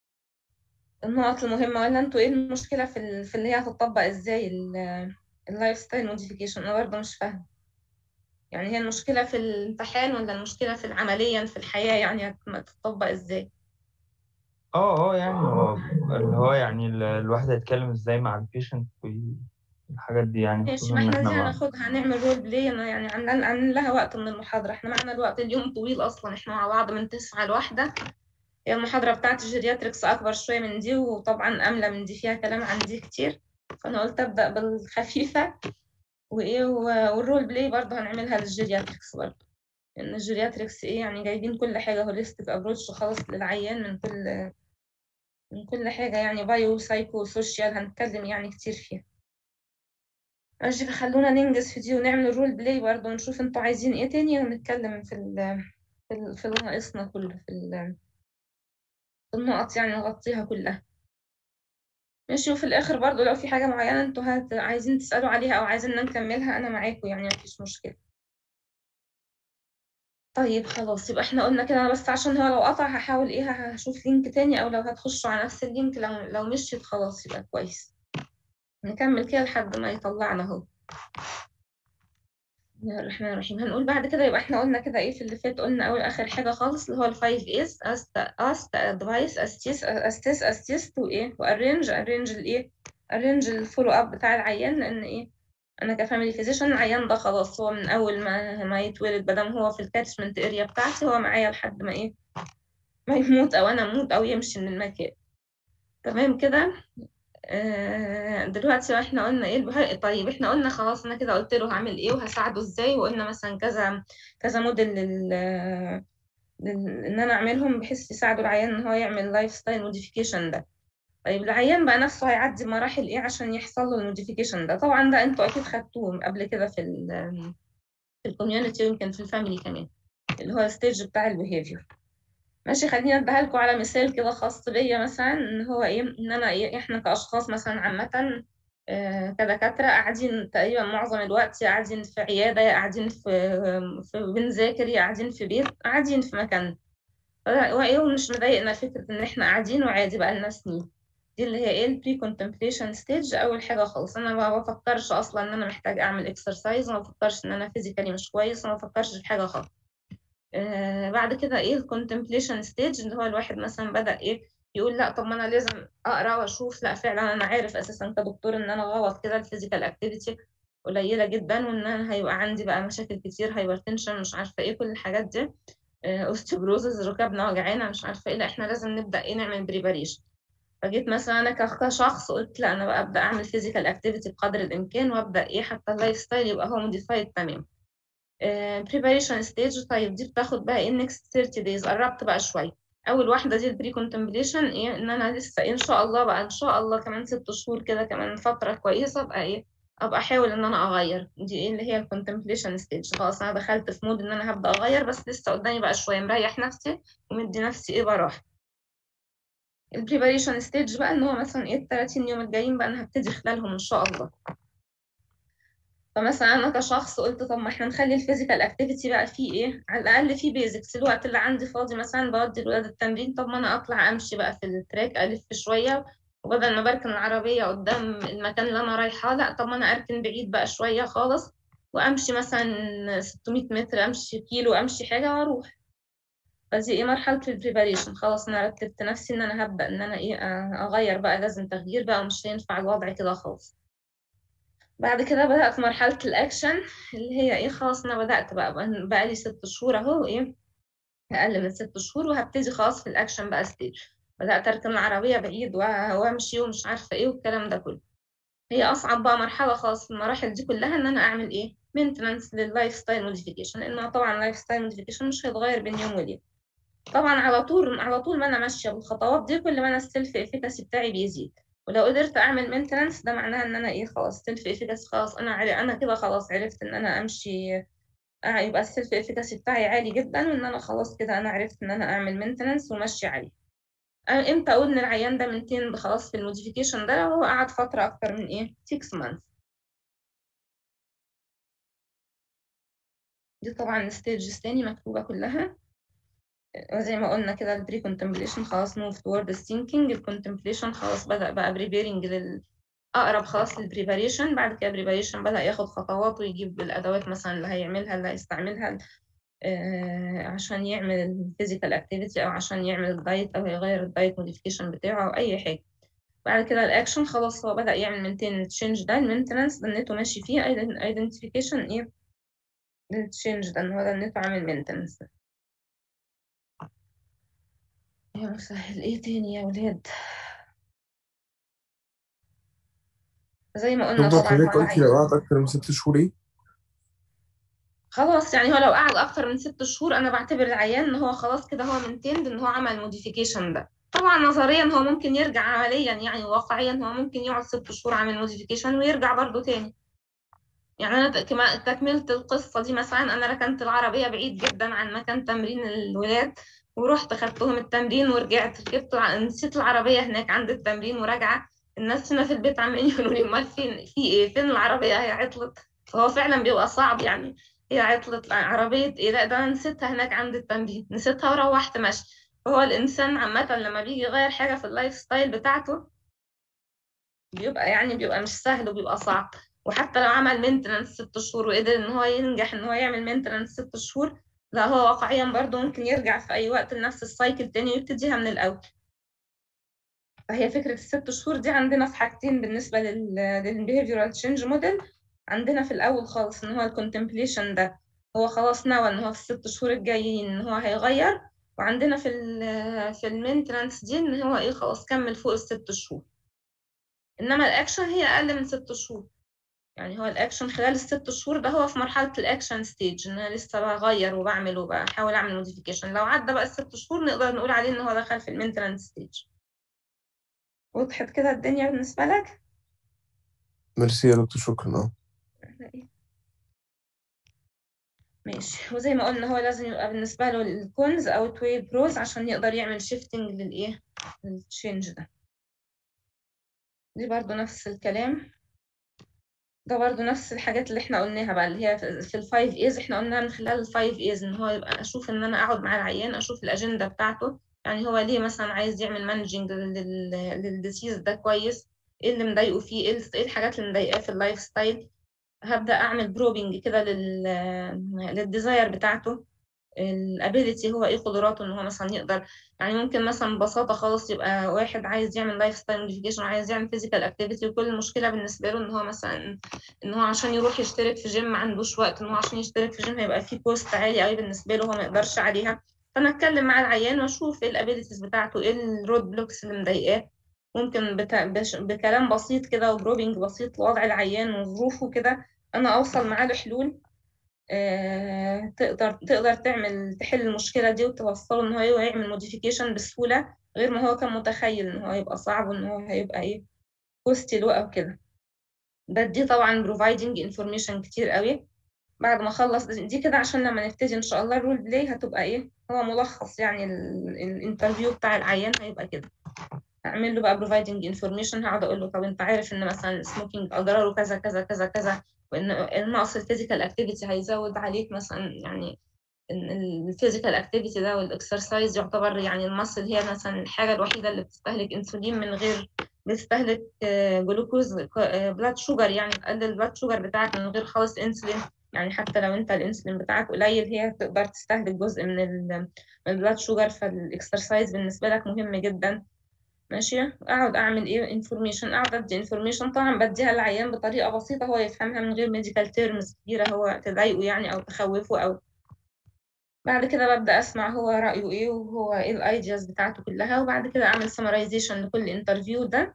النقط المهمه ولا انتوا ايه المشكله في ال... في اللي هي هتطبق ازاي ال- اللايف ستايل موديفيكيشن انا برضه مش فاهمه يعني هي المشكلة في الامتحان ولا المشكلة في عمليا في الحياة يعني هت- هتطبق ازاي اه اه يعني هو اللي هو يعني ال- الواحد هيتكلم ازاي مع البيشنت والحاجات دي يعني ماشي خصوصا ما ان احنا احنا دي ما هناخدها هنعمل رول بلاي انا يعني عاملين عاملين لها وقت من المحاضرة احنا معانا الوقت اليوم طويل اصلا احنا مع بعض من تسعة لواحدة هي المحاضرة بتاعت الجيرياتريكس اكبر شوية من دي وطبعا املى من دي فيها كلام عن دي كتير فانا قلت ابدأ بالخفيفة وايه و- والرول بلاي برضه هنعملها للجيرياتريكس برضه لان الجيرياتريكس ايه يعني جايبين كل حاجة هوليستيك ابروتش خالص للعيان من كل من كل حاجة يعني بايو سايكو سوشيال هنتكلم يعني كتير فيها ماشي فخلونا ننجز في دي ونعمل الرول بلاي برضه ونشوف انتوا عايزين ايه تاني ونتكلم في ال في ال في اللي ناقصنا كله في, ال- في النقط يعني نغطيها كلها ماشي وفي الآخر برضه لو في حاجة معينة انتوا هت... عايزين تسألوا عليها أو عايزين نكملها أنا معاكم يعني مفيش مشكلة طيب خلاص يبقى احنا قلنا كده أنا بس عشان هو لو قطع هحاول ايه هشوف لينك تاني أو لو هتخشوا على نفس اللينك لو لو مشيت خلاص يبقى كويس نكمل كده لحد ما يطلعنا اهو بسم الله الرحمن الرحيم هنقول بعد كده يبقى احنا قلنا كده ايه في اللي فات قلنا اول اخر حاجه خالص اللي هو الفايف ايز است است ادفايس استيس استيس استيست وايه وارينج ارينج الايه ارينج الفولو اب بتاع العيان لان ايه انا كفاميلي فيزيشن العيان ده خلاص هو من اول ما ما يتولد مادام هو في الكاتشمنت اريا بتاعتي هو معايا لحد ما ايه ما يموت او انا اموت او يمشي من المكان تمام كده آه، دلوقتي احنا قلنا ايه البه... طيب احنا قلنا خلاص انا كده قلت له هعمل ايه وهساعده ازاي وقلنا مثلا كذا كذا موديل لل... لل... ان انا اعملهم بحيث يساعدوا العيان ان هو يعمل لايف ستايل موديفيكيشن ده طيب العيان بقى نفسه هيعدي مراحل ايه عشان يحصل له الموديفيكيشن ده طبعا ده انتوا اكيد خدتوه قبل كده في ال في الكوميونتي ويمكن في الفاميلي كمان اللي هو الستيج بتاع البيهيفير ماشي خلينا اديها لكم على مثال كده خاص بيا مثلا ان هو ايه ان انا إيه احنا كاشخاص مثلا عامه آه، كدكاتره قاعدين تقريبا معظم الوقت قاعدين في عياده يا قاعدين في في بنذاكر يا قاعدين في بيت قاعدين في مكان وايه ومش مضايقنا فكره ان احنا قاعدين وعادي بقى لنا سنين دي اللي هي ايه البري كونتمبليشن ستيج اول حاجه خالص انا ما بفكرش اصلا ان انا محتاج اعمل اكسرسايز ما بفكرش ان انا فيزيكالي مش كويس ما بفكرش في حاجه خالص آه بعد كده ايه الكونتمبليشن ستيج اللي هو الواحد مثلا بدأ ايه يقول لا طب ما انا لازم اقرا واشوف لا فعلا انا عارف اساسا كدكتور ان انا غلط كده الفيزيكال اكتيفيتي قليله جدا وان انا هيبقى عندي بقى مشاكل كتير هايبرتنشن مش عارفه ايه كل الحاجات دي اوستيوبروزز ركبنا وجعانا مش عارفه ايه لا احنا لازم نبدا ايه نعمل بريباريشن فجيت مثلا انا كشخص قلت لا انا بقى ابدا اعمل فيزيكال اكتيفيتي بقدر الامكان وابدا ايه حتى اللايف ستايل يبقى هو موديفايد تمام بريباريشن ستيج طيب دي بتاخد بقى ايه next 30 days قربت بقى شويه اول واحده دي البري كونتمبليشن ايه ان انا لسه ان شاء الله بقى ان شاء الله كمان ست شهور كده كمان فتره كويسه ابقى ايه ابقى احاول ان انا اغير دي ايه اللي هي الكونتمبليشن ستيج خلاص انا دخلت في مود ان انا هبدا اغير بس لسه قدامي بقى شويه مريح نفسي ومدي نفسي ايه براحه البريباريشن ستيج بقى ان هو مثلا ايه ال 30 يوم الجايين بقى انا هبتدي خلالهم ان شاء الله فمثلا انا كشخص قلت طب ما احنا نخلي الفيزيكال اكتيفيتي بقى فيه ايه على الاقل فيه بيزكس الوقت اللي عندي فاضي مثلا بودي الولاد التمرين طب ما انا اطلع امشي بقى في التراك الف شويه وبدل ما بركن العربيه قدام المكان اللي انا رايحه لا طب ما انا اركن بعيد بقى شويه خالص وامشي مثلا 600 متر امشي كيلو امشي حاجه واروح فدي ايه مرحله البريباريشن خلاص انا رتبت نفسي ان انا هبدا ان انا ايه اغير بقى لازم تغيير بقى مش هينفع الوضع كده خالص بعد كده بدأت مرحلة الأكشن اللي هي إيه خلاص أنا بدأت بقى بقى لي ست شهور أهو إيه أقل من ست شهور وهبتدي خلاص في الأكشن بقى ستيج بدأت أركن العربية بعيد وأمشي ومش عارفة إيه والكلام ده كله هي أصعب بقى مرحلة خلاص في المراحل دي كلها إن أنا أعمل إيه مينتنانس لللايف ستايل موديفيكيشن لأنه طبعا اللايف ستايل موديفيكيشن مش هيتغير بين يوم وليلة طبعا على طول على طول ما أنا ماشية بالخطوات دي كل ما أنا السيلف إفيكاسي بتاعي بيزيد ولو قدرت اعمل مينتنانس ده معناها ان انا ايه خلاص سيلف افيكاسي خلاص انا عارف انا كده خلاص عرفت ان انا امشي آه يبقى السيلف افيكاسي بتاعي عالي جدا وان انا خلاص كده انا عرفت ان انا اعمل مينتنانس وماشي عليه امتى اقول ان العيان ده منتين خلاص في الموديفيكيشن ده لو هو قعد فتره اكتر من ايه 6 months دي طبعا الستيجز تاني مكتوبه كلها زي ما قلنا كده البري كونتمبليشن خلاص موف تورد الثينكينج الكونتمبليشن خلاص بدأ بقى بريبيرنج لل أقرب خلاص للبريباريشن بعد كده بريباريشن بدأ ياخد خطوات ويجيب الأدوات مثلا اللي هيعملها اللي هيستعملها آه عشان يعمل الفيزيكال اكتيفيتي أو عشان يعمل الدايت أو يغير الدايت موديفيكيشن بتاعه أو أي حاجة بعد كده الأكشن خلاص هو بدأ يعمل مينتين التشينج ده المينتنانس ده النتو ماشي فيه ايدنتيفيكيشن إيه التشينج ده إن هو ده النتو عامل مينتنانس ده يا مسهل ايه تاني يا ولاد زي ما قلنا دكتور طبعا حضرتك هو قلتي لو قعد أكتر من ست شهور إيه؟ خلاص يعني هو لو قعد اكتر من ست شهور انا بعتبر العيان ان هو خلاص كده هو منتند ان هو عمل موديفيكيشن ده طبعا نظريا هو ممكن يرجع عمليا يعني واقعيا هو ممكن يقعد ست شهور عامل موديفيكيشن ويرجع برضه تاني يعني انا تكملة القصة دي مثلا انا ركنت العربية بعيد جدا عن مكان تمرين الولاد ورحت خدتهم التمرين ورجعت ركبت نسيت العربية هناك عند التمرين وراجعة الناس هنا في البيت عمالين يقولوا لي امال فين في ايه فين العربية هي عطلت فهو فعلا بيبقى صعب يعني هي عطلت عربية ايه لا ده انا نسيتها هناك عند التمرين نسيتها وروحت ماشي فهو الانسان عامة لما بيجي يغير حاجة في اللايف ستايل بتاعته بيبقى يعني بيبقى مش سهل وبيبقى صعب وحتى لو عمل مينتنانس ست شهور وقدر ان هو ينجح ان هو يعمل مينتنانس ست شهور لا هو واقعيا برضه ممكن يرجع في أي وقت لنفس السايكل تاني ويبتديها من الأول فهي فكرة الست شهور دي عندنا في حاجتين بالنسبة للبيهيفيورال تشينج موديل عندنا في الأول خالص إن هو الكونتمبليشن ده هو خلاص نوى إن هو في الست شهور الجايين إن هو هيغير وعندنا في ال في المينتنانس دي ان هو ايه خلاص كمل فوق الست شهور انما الاكشن هي اقل من ست شهور يعني هو الاكشن خلال الست شهور ده هو في مرحله الاكشن ستيج ان انا لسه بغير وبعمل وبحاول اعمل موديفيكيشن لو عدى بقى الست شهور نقدر نقول عليه ان هو دخل في المينتنانس ستيج وضحت كده الدنيا بالنسبه لك ميرسي يا دكتور شكرا اه ماشي وزي ما قلنا هو لازم يبقى بالنسبة له الكونز أو التوي بروز عشان يقدر يعمل شيفتنج للإيه للتشينج ده دي برضو نفس الكلام ده برضو نفس الحاجات اللي احنا قلناها بقى اللي هي في الفايف ايز احنا قلنا من خلال الفايف ايز ان هو يبقى اشوف ان انا اقعد مع العيان اشوف الاجنده بتاعته يعني هو ليه مثلا عايز يعمل مانجنج للديسيز ده كويس ايه اللي مضايقه فيه ايه ايه الحاجات اللي مضايقاه في اللايف ستايل هبدأ أعمل بروبنج كده لل للديزاير بتاعته الابيليتي هو ايه قدراته ان هو مثلا يقدر يعني ممكن مثلا ببساطه خالص يبقى واحد عايز يعمل لايف ستايل موديفيكيشن وعايز يعمل فيزيكال اكتيفيتي وكل المشكله بالنسبه له ان هو مثلا ان هو عشان يروح يشترك في جيم ما عندوش وقت ان هو عشان يشترك في جيم هيبقى فيه كوست عالي قوي بالنسبه له هو ما يقدرش عليها فانا اتكلم مع العيان واشوف ايه الابيليتيز بتاعته ايه الرود بلوكس اللي مضايقاه ممكن بتا... بش... بكلام بسيط كده وبروبنج بسيط لوضع العيان وظروفه كده انا اوصل معاه لحلول آه، تقدر تقدر تعمل تحل المشكله دي وتوصله ان هو يعمل موديفيكيشن بسهوله غير ما هو كان متخيل ان هو هيبقى صعب وان هو هيبقى ايه كوستي له او كده ده دي طبعا بروفايدنج انفورميشن كتير قوي بعد ما اخلص دي كده عشان لما نبتدي ان شاء الله الرول بلاي هتبقى ايه هو ملخص يعني الانترفيو بتاع العيان هيبقى كده اعمل له بقى بروفايدنج انفورميشن هقعد اقول له طب انت عارف ان مثلا السموكينج اضراره كذا كذا كذا كذا وان نقص الفيزيكال اكتيفيتي هيزود عليك مثلا يعني الفيزيكال اكتيفيتي ده والاكسرسايز يعتبر يعني المصل هي مثلا الحاجه الوحيده اللي بتستهلك انسولين من غير بتستهلك جلوكوز بلاد شوجر يعني تقلل البلاد شوجر بتاعك من غير خالص انسولين يعني حتى لو انت الانسولين بتاعك قليل هي تقدر تستهلك جزء من البلاد شوجر فالاكسرسايز بالنسبه لك مهم جدا ماشي اقعد اعمل ايه انفورميشن اقعد ادي انفورميشن طبعا بديها للعيان بطريقه بسيطه هو يفهمها من غير ميديكال تيرمز كبيره هو تضايقه يعني او تخوفه او بعد كده ببدا اسمع هو رايه ايه وهو ايه الايدياز بتاعته كلها وبعد كده اعمل سمرايزيشن لكل انترفيو ده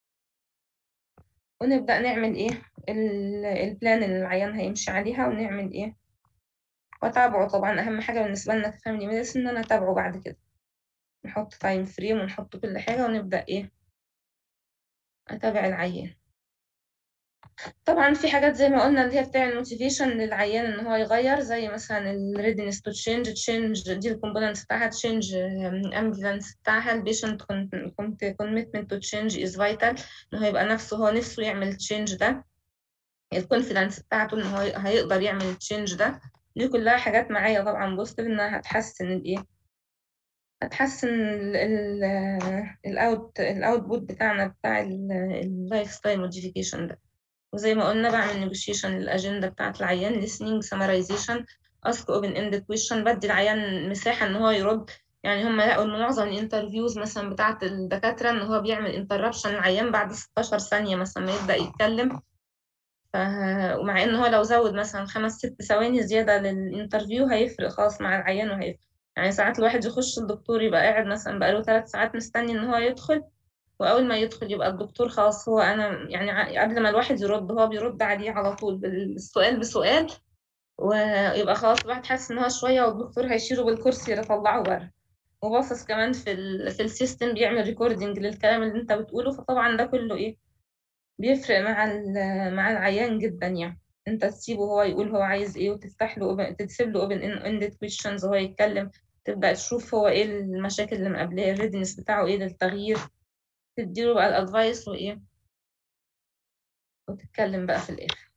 ونبدا نعمل ايه البلان اللي العيان هيمشي عليها ونعمل ايه واتابعه طبعا اهم حاجه بالنسبه لنا كفاميلي ميديسن ان انا اتابعه بعد كده نحط تايم فريم ونحط كل حاجة ونبدأ إيه أتابع العيان طبعا في حاجات زي ما قلنا اللي هي بتعمل موتيفيشن للعيان ان هو يغير زي مثلا الريدنس تو تشينج تشينج دي الكومبوننتس بتاعها تشينج امبيلانس بتاعها البيشنت كوميتمنت تو تشينج از فايتال ان هو يبقى نفسه هو نفسه يعمل التشينج ده الكونفيدنس بتاعته ان هو هيقدر يعمل التشينج ده دي كلها حاجات معايا طبعا بوزيتيف انها هتحسن الايه هتحسن الاوت الاوتبوت بتاعنا بتاع اللايف ستايل موديفيكيشن ده وزي ما قلنا بعمل نيجوشيشن للاجنده بتاعت العيان listening summarization ask open ended question بدي العيان مساحه ان هو يرد يعني هم لقوا ان معظم الانترفيوز مثلا بتاعت الدكاتره ان هو بيعمل انتربشن العيان بعد 16 ثانيه مثلا ما يبدا يتكلم ف... ومع ان هو لو زود مثلا خمس ست ثواني زياده للانترفيو هيفرق خالص مع العيان وهيفرق يعني ساعات الواحد يخش الدكتور يبقى قاعد مثلا بقاله ثلاث ساعات مستني ان هو يدخل واول ما يدخل يبقى الدكتور خلاص هو انا يعني قبل ما الواحد يرد هو بيرد عليه على طول بالسؤال بسؤال ويبقى خلاص الواحد حاسس ان هو شويه والدكتور هيشيله بالكرسي يطلعه بره وباصص كمان في ال في السيستم بيعمل ريكوردنج للكلام اللي انت بتقوله فطبعا ده كله ايه بيفرق مع مع العيان جدا يعني انت تسيبه هو يقول هو عايز ايه وتفتح له تسيب له اوبن اندد كويشنز وهو يتكلم تبدأ تشوف هو ايه المشاكل اللي مقابلاه الريدنس بتاعه ايه للتغيير تديله بقى الادفايس وايه وتتكلم بقى في الاخر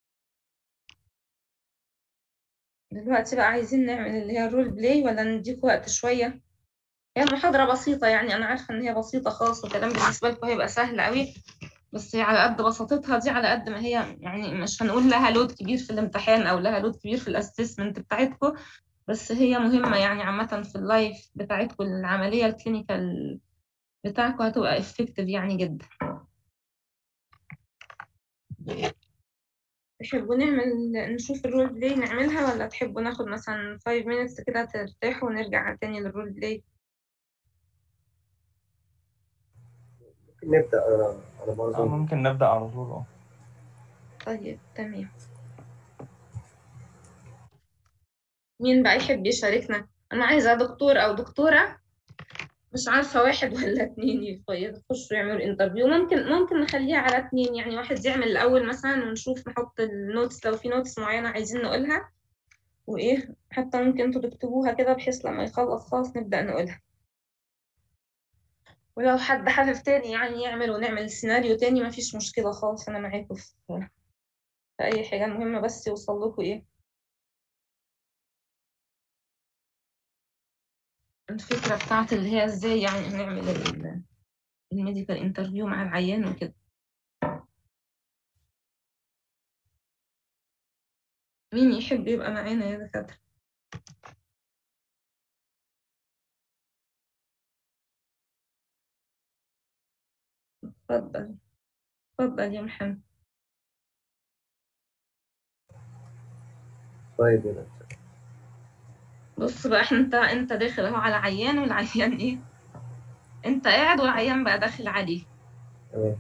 دلوقتي بقى عايزين نعمل اللي هي الرول بلاي ولا نديك وقت شوية هي المحاضرة بسيطة يعني أنا عارفة إن هي بسيطة خالص وكلام بالنسبة لكم هيبقى سهل قوي بس هي على قد بساطتها دي على قد ما هي يعني مش هنقول لها لود كبير في الامتحان أو لها لود كبير في الأسسمنت بتاعتكم بس هي مهمة يعني عامة في اللايف بتاعتكم العملية الكلينيكال بتاعكم هتبقى افكتيف يعني جدا تحبوا نعمل نشوف الرول بلاي نعملها ولا تحبوا ناخد مثلا 5 minutes كده ترتاحوا ونرجع تاني للرول بلاي ممكن نبدأ أنا أنا آه، برضه ممكن نبدأ على طول اه طيب تمام مين بقى يحب يشاركنا أنا عايزة دكتور أو دكتورة مش عارفة واحد ولا اتنين يخ- يخشوا يعملوا انترفيو ممكن ممكن نخليها على اتنين يعني واحد يعمل الأول مثلا ونشوف نحط النوتس لو في نوتس معينة عايزين نقولها وإيه حتى ممكن انتوا تكتبوها كده بحيث لما يخلص خالص نبدأ نقولها ولو حد حابب تاني يعني يعمل ونعمل سيناريو تاني مفيش مشكلة خالص أنا معاكم في في أي حاجة المهم بس يوصل لكم إيه الفكرة بتاعت اللي هي إزاي يعني نعمل ال- الميديكال انترفيو مع العيان وكده مين يحب يبقى معانا يا دكاترة اتفضل اتفضل يا محمد طيب يا دكتور بص بقى احنا انت انت داخل اهو على عيان والعيان ايه انت قاعد والعيان بقى داخل عليه تمام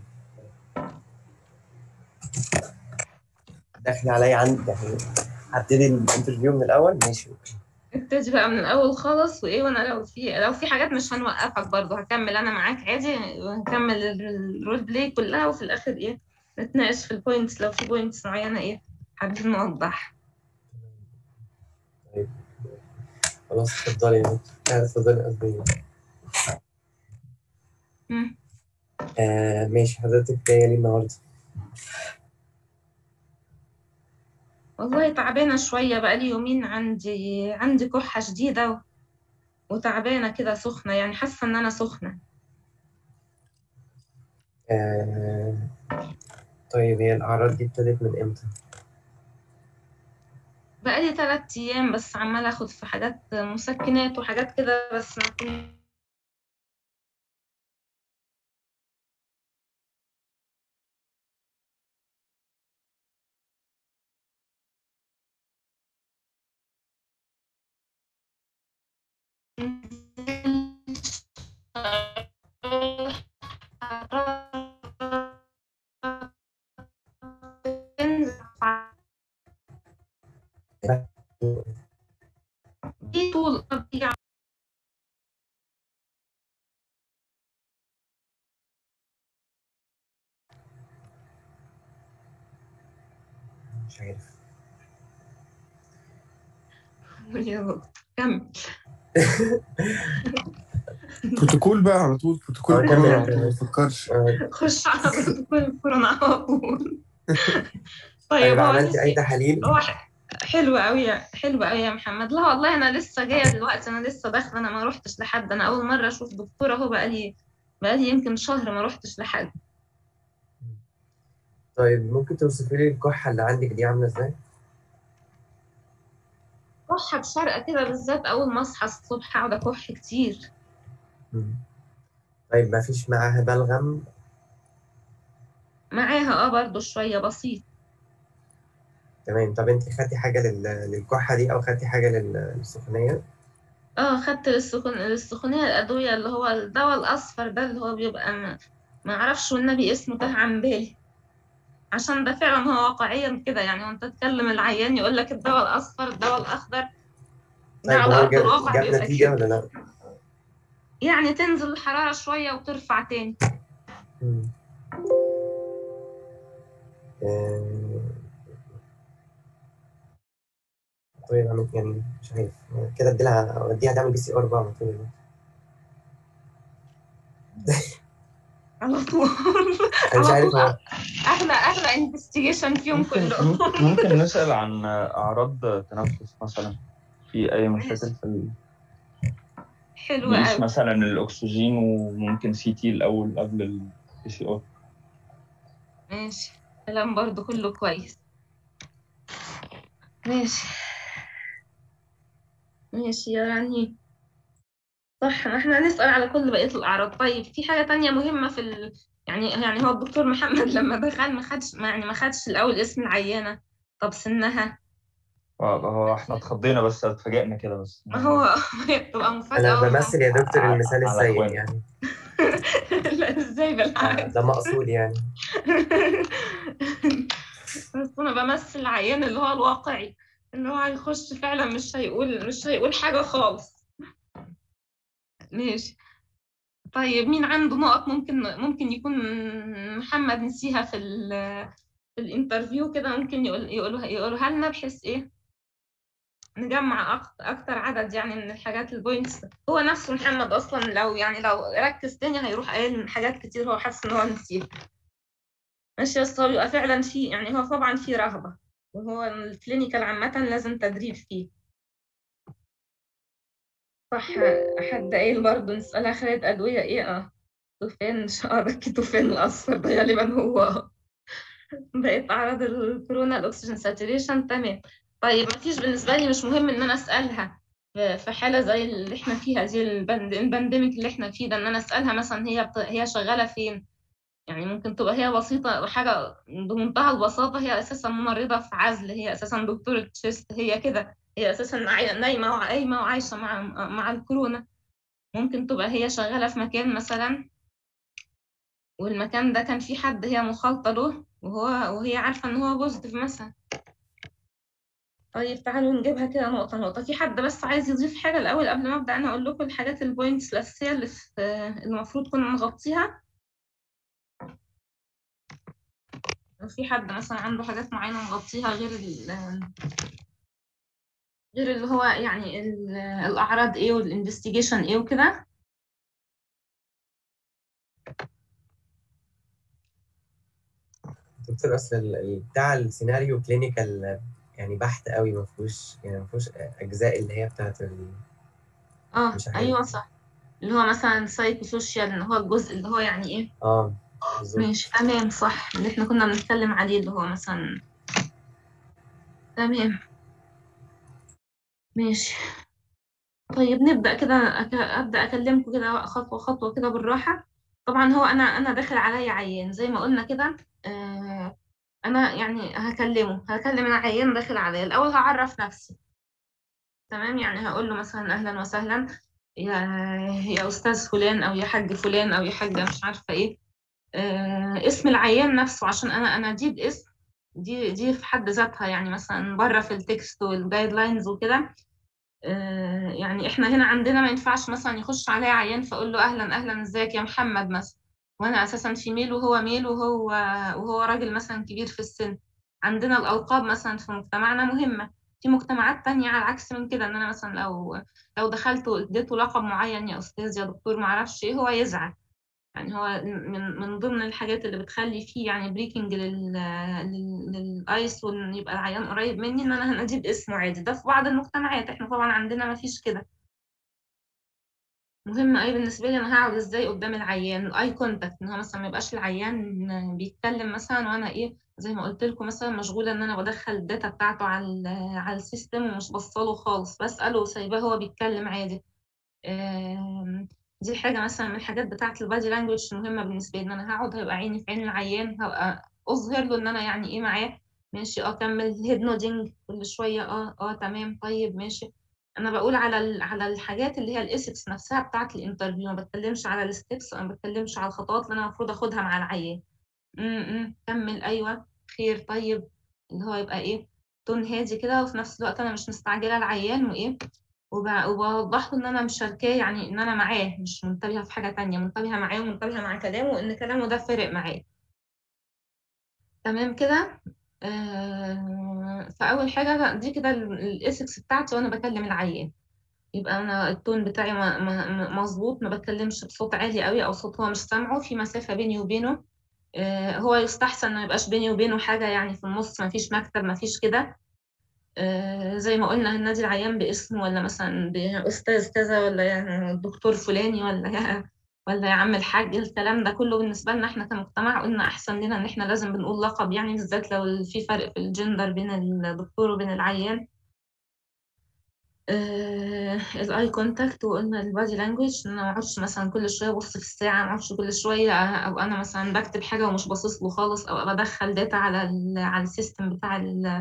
داخل عليا عندي يعني هبتدي الانترفيو من الأول ماشي أوكي ابتدي بقى من الاول خالص وايه وانا لو في لو في حاجات مش هنوقفك برضو هكمل انا معاك عادي وهنكمل ال- الرول بلاي كلها وفي الاخر ايه نتناقش في البوينتس لو في بوينتس معينة ايه حابين نوضحها طيب خلاص اتفضلي يا دكتور لا، اتفضلي قصدي مم. آه ماشي حضرتك جاية لي النهاردة والله تعبانة شوية بقالي يومين عندي عندي كحة شديدة و... وتعبانة كده سخنة يعني حاسة إن أنا سخنة آه طيب هي الأعراض دي ابتدت من إمتى؟ بقالي تلات أيام بس عمالة أخد في حاجات مسكنات وحاجات كده بس ما كنت دي طول طبيعة مش عارف يا دكتور كمل بروتوكول بقى على طول بروتوكول آه، كورونا كمل، على طول، كمل. ما تفكرش آه خش على بروتوكول الكورونا على طول طيب طيب هو عملتي أي لسه تحاليل؟ هو ح- حلو قوي يا حلو قوي يا محمد لا والله انا لسه جايه دلوقتي انا لسه داخله انا ما روحتش لحد انا اول مره اشوف دكتوره اهو بقالي بقالي يمكن شهر ما روحتش لحد طيب ممكن توصفي لي الكحة اللي عندك دي عاملة إزاي؟ كحه بشرقه كده بالذات اول ما اصحى الصبح اقعد اكح كتير مم. طيب ما فيش معاها بلغم معاها اه برضو شويه بسيط تمام طب انت خدتي حاجة لل... للكحة دي أو خدتي حاجة لل... للسخونية؟ اه خدت للسخون للسخونيه الادويه اللي هو الدواء الاصفر ده اللي هو بيبقى ما, ما اعرفش والنبي اسمه تاه عن بالي عشان ده فعلا هو واقعيا كده يعني وانت تكلم العيان يقول لك الدواء الاصفر الدواء الاخضر ده طيب على هو ارض جاب, الواقع جاب بيبقى نتيجة كده ولا لأ؟ يعني تنزل الحراره شويه وترفع تاني مم. آه، طيب عمل يعني مش عارف كده اديلها اوديها تعمل بي سي ار بقى على طول على طول انا مش على عارف طول هو احلى احلى انفستيجيشن فيهم ممكن كلهم ممكن- ممكن نسأل عن أعراض تنفس مثلا في أي مشاكل في ال... حلو نقيس قوي مثلا الأكسجين وممكن سي تي الأول قبل البي سي أو ماشي كلام برضو كله كويس ماشي ماشي يا راني صح ما احنا هنسأل على كل بقية الأعراض طيب في حاجة تانية مهمة في ال... يعني يعني هو الدكتور محمد لما دخل ما خدش ما يعني ما خدش الأول اسم العيانة طب سنها اه هو احنا اتخضينا بس اتفاجئنا كده بس ما هو هي بتبقى مفاجأة انا والله. بمثل يا دكتور على- المثال على السيء إخواني. يعني لا ازاي آه، بالعكس ده مقصود يعني بس انا بمثل العيان اللي هو الواقعي اللي هو هيخش فعلا مش هيقول مش هيقول حاجة خالص ماشي طيب مين عنده نقط ممكن ممكن يكون محمد نسيها في ال في الانترفيو كده ممكن يقول يقولوها يقولوها لنا بحيث ايه نجمع أكتر, اكتر عدد يعني من الحاجات البوينتس هو نفسه محمد اصلا لو يعني لو ركز تاني هيروح قايل حاجات كتير هو حاسس ان هو نسيها ماشي بس هو بيبقى فعلا فيه يعني هو طبعا فيه رهبة وهو الكلينيكال عامة لازم تدريب فيه صح حد قايل برضه نسألها خدت أدوية إيه اه توفان اه ده الكيتوفان الأصفر ده غالبا هو بقيت أعراض الكورونا الأكسجين ساتوريشن تمام طيب مفيش بالنسبة لي مش مهم إن أنا أسألها في في حالة زي اللي إحنا فيها دي البند البانديميك اللي إحنا فيه ده إن أنا أسألها مثلا هي بت... هي شغالة فين يعني ممكن تبقى هي بسيطة حاجة بمنتهى البساطة هي أساسا ممرضة في عزل هي أساسا دكتورة تشيست هي كده هي أساسا عاي- نايمة وقايمة وعايشة مع مع الكورونا ممكن تبقى هي شغالة في مكان مثلا والمكان ده كان في حد هي مخالطة له وهو وهي عارفة إن هو بوزيتيف مثلا طيب تعالوا نجيبها كده نقطة نقطة في حد بس عايز يضيف حاجة الأول قبل ما أبدأ أنا أقول لكم الحاجات البوينتس الأساسية اللي في المفروض كنا نغطيها لو في حد مثلا عنده حاجات معينة نغطيها غير ال غير اللي هو يعني ال- الأعراض إيه والإنفستيجيشن إيه وكده دكتور اصل ال- ال- بتاع السيناريو كلينيكال يعني بحت قوي ما فيهوش يعني ما فيهوش اجزاء اللي هي بتاعت ال... اه مش عارف. أيوه صح اللي هو مثلا سايكو سوشيال اللي هو الجزء اللي هو يعني إيه اه بالظبط ماشي تمام صح اللي احنا كنا بنتكلم عليه اللي هو مثلا تمام ماشي طيب نبدأ كده أك... أبدأ أكلمكم كده خطوة خطوة كده بالراحة طبعا هو أنا أنا داخل عليا عيان زي ما قلنا كده آه أنا يعني هكلمه هكلم العيان داخل عليا الأول هعرف نفسي تمام يعني هقول له مثلا أهلا وسهلا يا يا أستاذ فلان أو يا حاج فلان أو يا حاجة مش عارفة إيه آه اسم العيان نفسه عشان أنا أنا دي باسم دي دي في حد ذاتها يعني مثلا بره في التكست والجايد لاينز وكده آه، يعني احنا هنا عندنا ما ينفعش مثلا يخش عليا عيان فاقول له اهلا اهلا ازيك يا محمد مثلا وانا اساسا في ميل وهو ميل وهو وهو راجل مثلا كبير في السن عندنا الالقاب مثلا في مجتمعنا مهمه في مجتمعات تانية على العكس من كده ان انا مثلا لو لو دخلت واديته لقب معين يا استاذ يا دكتور ما اعرفش ايه هو يزعل يعني هو من من ضمن الحاجات اللي بتخلي فيه يعني بريكنج لل لل- للايس وان يبقى العيان قريب مني ان انا هناديه باسمه عادي ده في بعض المجتمعات احنا طبعا عندنا ما فيش كده مهم قوي بالنسبه لي انا هقعد ازاي قدام العيان الاي كونتاكت ان هو مثلا ما يبقاش العيان بيتكلم مثلا وانا ايه زي ما قلت لكم مثلا مشغوله ان انا بدخل الداتا بتاعته على ال- على السيستم ومش بصله خالص بساله وسايباه هو بيتكلم عادي آم، دي حاجة مثلا من الحاجات بتاعة البادي لانجوج المهمة بالنسبة لي إن أنا هقعد هيبقى عيني في عين العيان هبقى أظهر له إن أنا يعني إيه معاه ماشي أه كمل هيد نودنج كل شوية أه أه تمام طيب ماشي أنا بقول على ال- على الحاجات اللي هي الإيثكس نفسها بتاعة الانترفيو ما بتكلمش على الستبس أنا ما بتكلمش على الخطوات اللي أنا المفروض أخدها مع العيان امم كمل أيوه خير طيب اللي هو يبقى إيه تون هادي كده وفي نفس الوقت أنا مش مستعجلة العيان وإيه وب- وبوضح له ان انا مشاركاه يعني ان انا معاه مش منتبهه في حاجه تانية منتبهه معاه ومنتبهه مع كلامه وان كلامه ده فارق معاه تمام كده آه فاول حاجه دي كده الاسكس بتاعتي وانا بكلم العيان يبقى انا التون بتاعي م- م- مظبوط ما بتكلمش بصوت عالي قوي او صوت هو مش سامعه في مسافه بيني وبينه آه هو يستحسن ما يبقاش بيني وبينه حاجه يعني في النص ما فيش مكتب ما فيش كده آه، زي ما قلنا هننادي العيان باسمه ولا مثلا بأستاذ كذا ولا يا دكتور فلاني ولا يا ولا يا عم الحاج الكلام ده كله بالنسبة لنا احنا كمجتمع قلنا أحسن لنا إن احنا لازم بنقول لقب يعني بالذات لو في فرق في الجندر بين الدكتور وبين العيان الاي كونتاكت وقلنا البادي لانجوج ان انا ما اقعدش مثلا كل شويه ابص في الساعه ما اقعدش كل شويه او انا مثلا بكتب حاجه ومش باصص له خالص او بدخل داتا على ال على السيستم بتاع ال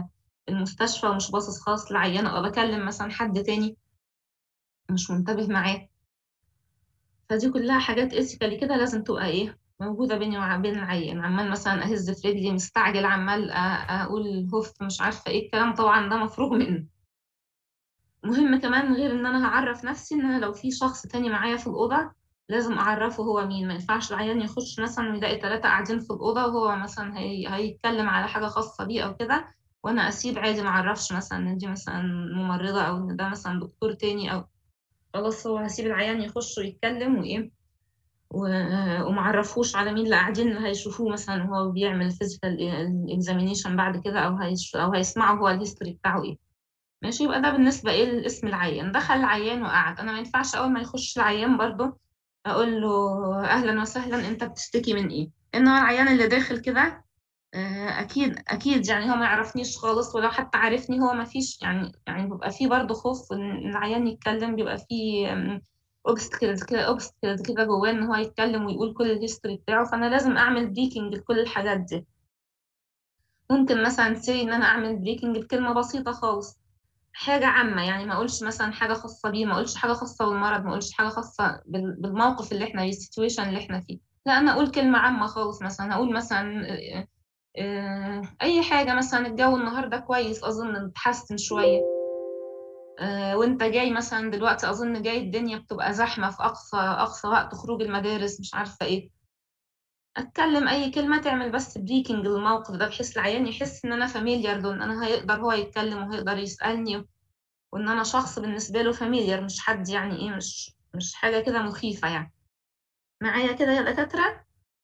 المستشفى ومش باصص خالص للعيان او بكلم مثلا حد تاني مش منتبه معاه فدي كلها حاجات ايثيكالي كده لازم تبقى ايه موجودة بيني وبين العيان عمال مثلا اهز في رجلي مستعجل عمال أ- اقول هوف مش عارفة ايه الكلام طبعا ده مفروغ منه مهم كمان غير ان انا هعرف نفسي ان انا لو في شخص تاني معايا في الأوضة لازم اعرفه هو مين ما ينفعش العيان يخش مثلا ويلاقي ثلاثة قاعدين في الأوضة وهو مثلا هي... هيتكلم على حاجة خاصة بيه او كده وانا اسيب عادي ما اعرفش مثلا ان دي مثلا ممرضة او ان ده مثلا دكتور تاني او خلاص هو هسيب العيان يخش ويتكلم وايه و- ومعرفوش على مين اللي قاعدين اللي هيشوفوه مثلا وهو بيعمل فيزيكال اكزامينيشن بعد كده او هيش او هيسمعوا هو الهيستوري بتاعه ايه ماشي يبقى ده بالنسبه ايه لاسم العيان دخل العيان وقعد انا ما ينفعش اول ما يخش العيان برضو اقول له اهلا وسهلا انت بتشتكي من ايه لان هو العيان اللي داخل كده آه، اكيد اكيد يعني هو ما يعرفنيش خالص ولو حتى عارفني هو ما فيش يعني يعني بيبقى فيه برضه خوف ان العيان يتكلم بيبقى فيه اوبستكلز كده اوبستكلز كده جواه ان هو يتكلم ويقول كل الهيستوري بتاعه فانا لازم اعمل بريكنج لكل الحاجات دي ممكن مثلا سي ان انا اعمل بريكنج بكلمه بسيطه خالص حاجه عامه يعني ما اقولش مثلا حاجه خاصه بيه ما اقولش حاجه خاصه بالمرض ما اقولش حاجه خاصه بال- بالموقف اللي احنا فيه السيتويشن اللي احنا فيه لا انا اقول كلمه عامه خالص مثلا اقول مثلا آه، آه، اي حاجه مثلا الجو النهارده كويس اظن اتحسن شويه آه، وانت جاي مثلا دلوقتي اظن جاي الدنيا بتبقى زحمه في اقصى اقصى وقت خروج المدارس مش عارفه ايه اتكلم اي كلمه تعمل بس بريكنج للموقف ده بحيث العيان يحس ان انا فاميليار له ان انا هيقدر هو يتكلم وهيقدر يسالني وان انا شخص بالنسبه له فاميليار مش حد يعني ايه مش مش حاجه كده مخيفه يعني معايا كده يا دكاتره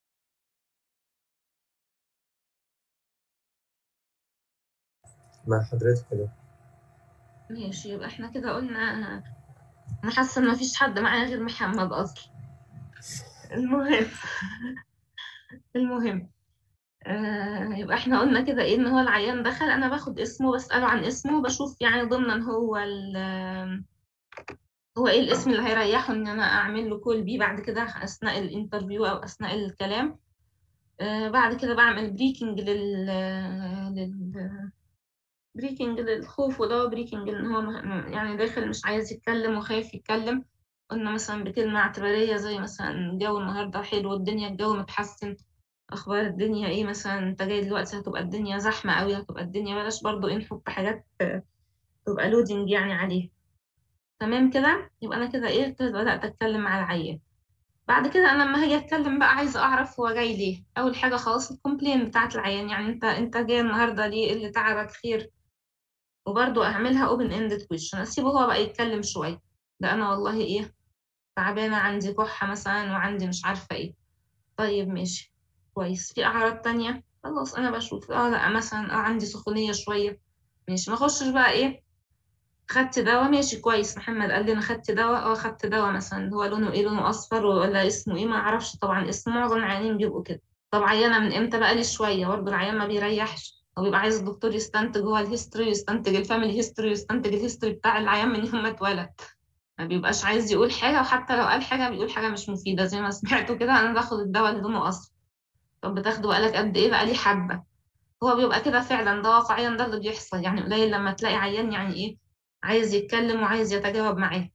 مع حضرتك كده ماشي يبقى احنا كده قلنا انا حاسه ان مفيش حد معايا غير محمد اصلا المهم المهم آه يبقى احنا قلنا كده ايه ان هو العيان دخل انا باخد اسمه بسأله عن اسمه بشوف يعني ضمنا هو ال هو ايه الاسم اللي هيريحه ان انا اعمل له كول بيه بعد كده اثناء الانترفيو او اثناء الكلام آه بعد كده بعمل بريكنج لل لل بريكنج للخوف وده بريكنج ان هو م- يعني داخل مش عايز يتكلم وخايف يتكلم قلنا مثلا بكلمة اعتبارية زي مثلا الجو النهاردة حلو الدنيا الجو متحسن اخبار الدنيا ايه مثلا انت جاي دلوقتي هتبقى الدنيا زحمه قوي هتبقى الدنيا بلاش برضو ايه نحط حاجات آه، تبقى لودنج يعني عليه تمام كده يبقى انا كده ايه كده بدات اتكلم مع العيان بعد كده انا لما هاجي اتكلم بقى عايزه اعرف هو جاي ليه اول حاجه خلاص الكومبلين بتاعت العيان يعني انت انت جاي النهارده ليه إيه اللي تعبك خير وبرضو اعملها اوبن اندد كويشن اسيبه هو بقى يتكلم شويه ده انا والله ايه تعبانه عندي كحه مثلا وعندي مش عارفه ايه طيب ماشي كويس في أعراض تانية خلاص أنا بشوف اه لا مثلا اه عندي سخونية شوية ماشي ما اخشش بقى ايه خدت دواء ماشي كويس محمد قال لي انا خدت دواء اه خدت دواء مثلا هو لونه ايه لونه اصفر ولا اسمه ايه ما اعرفش طبعا اسم معظم العيانين بيبقوا كده طب عيانه من امتى بقى لي شويه برضه العيان ما بيريحش هو بيبقى عايز الدكتور يستنتج هو الهيستوري يستنتج الفاميلي هيستوري يستنتج الهيستوري بتاع العيان من يوم ما اتولد ما بيبقاش عايز يقول حاجه وحتى لو قال حاجه بيقول حاجه مش مفيده زي ما سمعتوا كده انا باخد الدواء اللي لونه اصفر طب بتاخده بقالك قد ايه بقالي حبه هو بيبقى كده فعلا ده واقعيا ده اللي بيحصل يعني قليل لما تلاقي عيان يعني ايه عايز يتكلم وعايز يتجاوب معاه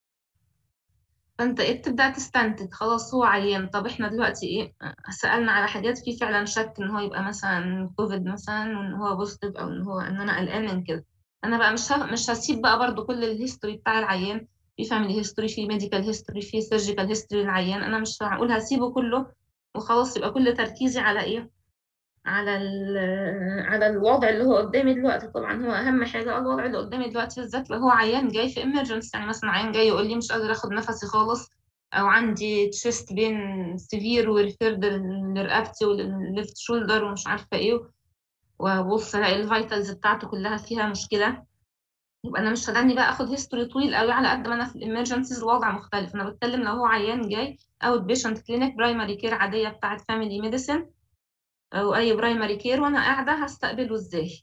فانت ايه بتبدأ تستنتج خلاص هو عيان طب احنا دلوقتي ايه سألنا على حاجات في فعلا شك ان هو يبقى مثلا كوفيد مثلا وان هو بوزيتيف او ان هو ان انا قلقان من كده انا بقى مش ه... مش هسيب بقى برضو كل الهيستوري بتاع العيان في فاميلي هيستوري في ميديكال هيستوري في سيرجيكال هيستوري للعيان انا مش هقول هسيبه كله وخلاص يبقى كل تركيزي على ايه على على الوضع اللي هو قدامي دلوقتي طبعا هو اهم حاجه الوضع اللي قدامي دلوقتي بالذات لو هو عيان جاي في emergency يعني مثلا عيان جاي يقول لي مش قادر اخد نفسي خالص او عندي تشيست بين سيفير وريفيرد لرقبتي وللليفت شولدر ومش عارفه ايه وابص الاقي الفيتالز بتاعته كلها فيها مشكله يبقى انا مش هداني بقى اخد هيستوري طويل قوي على قد ما انا في الامرجنسيز الوضع مختلف انا بتكلم لو هو عيان جاي اوت بيشنت كلينيك برايمري كير عاديه بتاعت فاميلي ميديسن او اي برايمري كير وانا قاعده هستقبله ازاي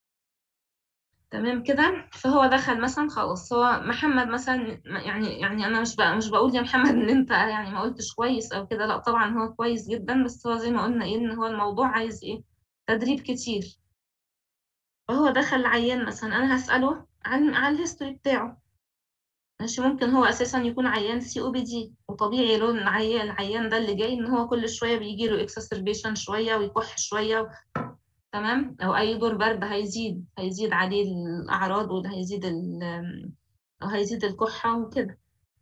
تمام كده فهو دخل مثلا خلاص هو محمد مثلا يعني يعني انا مش بقى مش بقول يا محمد ان انت يعني ما قلتش كويس او كده لا طبعا هو كويس جدا بس هو زي ما قلنا ايه ان هو الموضوع عايز ايه تدريب كتير فهو دخل العيان مثلا انا هسأله عن عن الهيستوري بتاعه ماشي ممكن هو اساسا يكون عيان سي او بي دي وطبيعي له العيان العيان ده اللي جاي ان هو كل شويه بيجي له اكسسربيشن شويه ويكح شويه تمام او اي دور برد هيزيد هيزيد عليه الاعراض وده هيزيد ال- او هيزيد الكحه وكده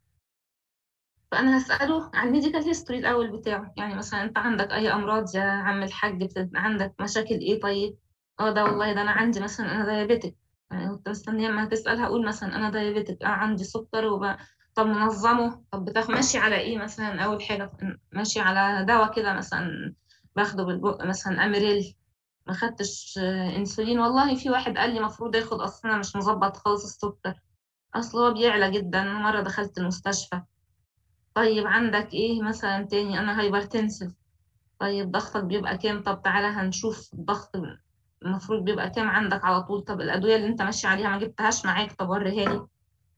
فانا هساله عن الميديكال هيستوري الاول بتاعه يعني مثلا انت عندك اي امراض يا عم الحاج بت- عندك مشاكل ايه طيب اه ده والله ده انا عندي مثلا انا دايابيتك يعني كنت مستنيه اما هتسال هقول مثلا انا دايابيتك اه عندي سكر وب... طب منظمه طب بتاخد ماشي على ايه مثلا اول حاجه ماشي على دواء كده مثلا باخده بالبق مثلا اميريل ما خدتش آه، انسولين والله في واحد قال لي المفروض ياخد اصل انا مش مظبط خالص السكر اصل هو بيعلى جدا مره دخلت المستشفى طيب عندك ايه مثلا تاني انا هايبرتنسف طيب ضغطك بيبقى كام طب تعالى هنشوف الضغط المفروض بيبقى كام عندك على طول طب الادويه اللي انت ماشي عليها ما جبتهاش معاك طب وريها لي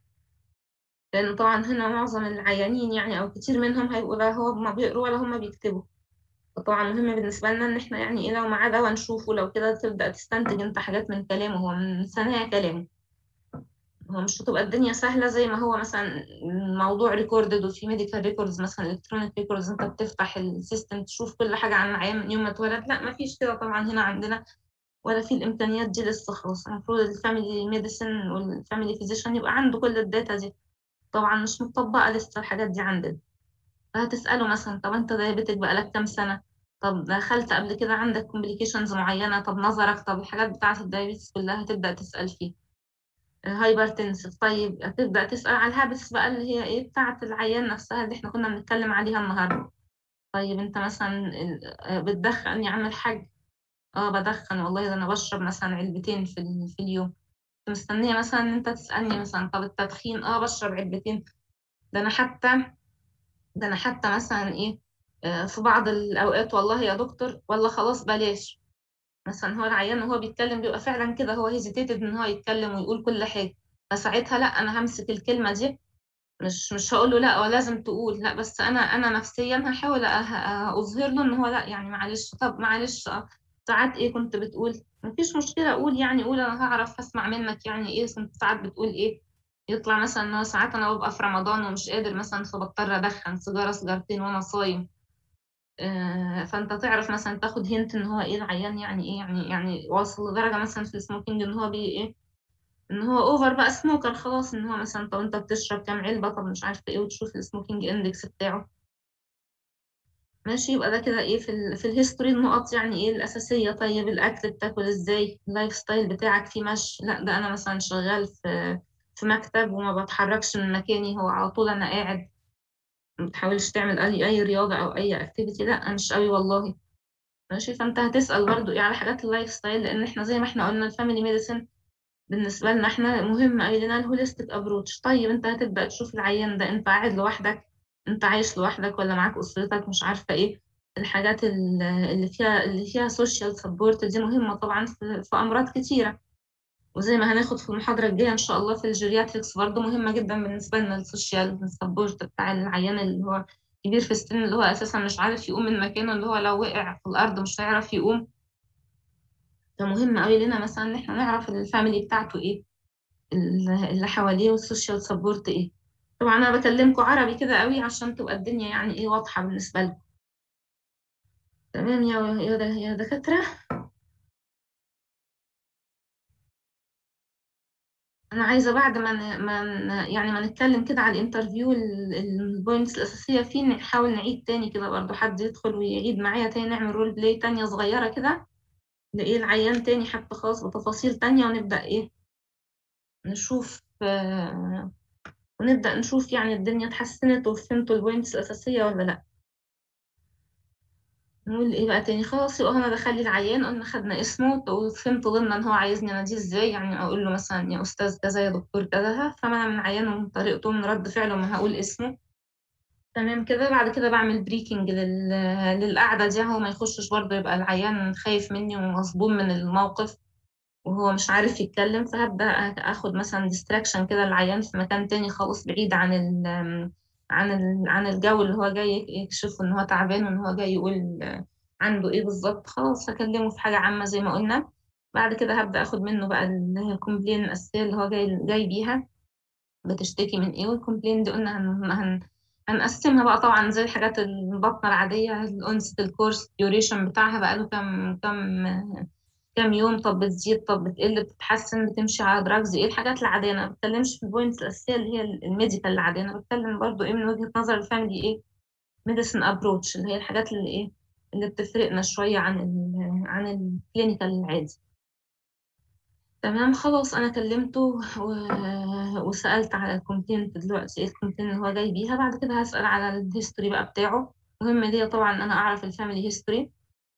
لان طبعا هنا معظم العيانين يعني او كتير منهم هيبقوا لا هو ما بيقروا ولا هم بيكتبوا فطبعا مهم بالنسبه لنا ان احنا يعني ايه لو معاه دواء نشوفه لو كده تبدا تستنتج انت حاجات من كلامه هو من ثنايا كلامه هو مش هتبقى الدنيا سهلة زي ما هو مثلا الموضوع ريكوردد وفي ميديكال ريكوردز مثلا الكترونيك ريكوردز انت بتفتح السيستم تشوف كل حاجة عن العيان من يوم ما اتولد لا ما فيش كده طبعا هنا عندنا ولا في الإمكانيات دي لسه خالص المفروض الفاميلي ميديسن والفاميلي فيزيشن يبقى عنده كل الداتا دي طبعا مش مطبقة لسه الحاجات دي عندنا فهتسأله مثلا طب انت دايبتك بقالك كام سنة طب دخلت قبل كده عندك كومبليكيشنز معينة طب نظرك طب الحاجات بتاعة الدايبيتس كلها هتبدأ تسأل فيها هايبرتنسف طيب هتبدأ تسأل على الهابتس بقى اللي هي ايه بتاعة العيان نفسها اللي احنا كنا بنتكلم عليها النهاردة طيب انت مثلا ال- آه، بتدخن يا عم الحاج اه بدخن والله ده انا بشرب مثلا علبتين في, ال- في اليوم كنت مستنية مثلا ان انت تسألني مثلا طب التدخين اه بشرب علبتين ده انا حتى ده انا حتى مثلا ايه آه، في بعض الاوقات والله يا دكتور والله خلاص بلاش مثلا هو العيان وهو بيتكلم بيبقى فعلا كده هو هيزيتيتد ان هو يتكلم ويقول كل حاجه فساعتها لا انا همسك الكلمه دي مش مش هقول له لا ولازم تقول لا بس انا انا نفسيا هحاول أه- أه- اظهر له ان هو لا يعني معلش طب معلش آه، ساعات ايه كنت بتقول مفيش مشكله اقول يعني قول انا هعرف اسمع منك يعني ايه كنت ساعات بتقول ايه يطلع مثلا ان هو ساعات انا ببقى في رمضان ومش قادر مثلا فبضطر ادخن سيجاره سيجارتين وانا صايم آه، فانت تعرف مثلا تاخد هنت ان هو ايه العيان يعني ايه يعني يعني واصل لدرجه مثلا في السموكينج ان هو بي ايه ان هو اوفر بقى سموكر خلاص ان هو مثلا طب انت بتشرب كام علبه طب مش عارفه ايه وتشوف السموكينج اندكس بتاعه ماشي يبقى ده كده ايه في ال في الهيستوري النقط يعني ايه الاساسيه طيب الاكل بتاكل ازاي اللايف ستايل بتاعك في مشي لا ده انا مثلا شغال في في مكتب وما بتحركش من مكاني هو على طول انا قاعد ما بتحاولش تعمل اي اي رياضه او اي اكتيفيتي لا مش قوي والله ماشي فانت هتسال برضو ايه على حاجات اللايف ستايل لان احنا زي ما احنا قلنا الفاميلي ميديسن بالنسبه لنا احنا مهم قوي لنا الهوليستيك ابروتش طيب انت هتبدا تشوف العيان ده انت قاعد لوحدك انت عايش لوحدك ولا معاك اسرتك مش عارفه ايه الحاجات ال- اللي فيها اللي فيها سوشيال سبورت دي مهمه طبعا في, في امراض كتيره وزي ما هناخد في المحاضره الجايه ان شاء الله في الجيرياتريكس برضو مهمه جدا بالنسبه لنا السوشيال سبورت بتاع العيان اللي هو كبير في السن اللي هو اساسا مش عارف يقوم من مكانه اللي هو لو وقع في الارض مش هيعرف يقوم فمهم قوي لنا مثلا ان احنا نعرف الفاميلي بتاعته ايه ال- اللي حواليه والسوشيال سبورت ايه طبعا انا بكلمكم عربي كده قوي عشان تبقى الدنيا يعني ايه واضحه بالنسبه لكم تمام يا يا د- يا دكاتره انا عايزه بعد ما ن... ما ن... يعني ما نتكلم كده على الانترفيو البوينتس الاساسيه فيه نحاول نعيد تاني كده برضو حد يدخل ويعيد معايا تاني نعمل رول بلاي تانية صغيره كده لايه العيان تاني حتى خاص بتفاصيل تانية ونبدا ايه نشوف آه، ونبدا نشوف يعني الدنيا اتحسنت وفهمتوا البوينتس الاساسيه ولا لا نقول ايه بقى تاني خلاص يبقى هنا دخل لي العيان قلنا خدنا اسمه وفهمت ضمن ان هو عايزني اناديه ازاي يعني اقول له مثلا يا استاذ كذا يا دكتور كذا فانا من عيانه من طريقته من رد فعله ما هقول اسمه تمام كده بعد كده بعمل بريكنج لل... للقعده دي هو ما يخشش برضه يبقى العيان خايف مني ومصدوم من الموقف وهو مش عارف يتكلم فهبدا اخد مثلا ديستراكشن كده العيان في مكان تاني خالص بعيد عن ال... عن ال... عن الجو اللي هو جاي يكشف ان هو تعبان وان هو جاي يقول عنده ايه بالظبط خلاص هكلمه في حاجة عامة زي ما قلنا بعد كده هبدأ اخد منه بقى الكومبلين الأساسية اللي هو جاي جاي بيها بتشتكي من ايه والكومبلين دي قلنا هن... هن... هنقسمها بقى طبعا زي الحاجات البطنة العادية الأنست الكورس ديوريشن بتاعها بقى له كام كام كام يوم طب بتزيد طب بتقل بتتحسن بتمشي على دراجز ايه الحاجات العادية انا ما بتكلمش في البوينتس الأساسية اللي هي الميديكال العادية انا بتكلم برضو ايه من وجهة نظر الفاميلي ايه ميديسن ابروتش اللي هي الحاجات اللي ايه اللي بتفرقنا شوية عن ال عن الكلينيكال العادي تمام خلاص انا كلمته و... وسألت على الكومبلينت دلوقتي ايه الكومبلينت اللي هو جاي بيها بعد كده هسأل على الهيستوري بقى بتاعه مهم ليا طبعا ان انا اعرف الفاميلي هيستوري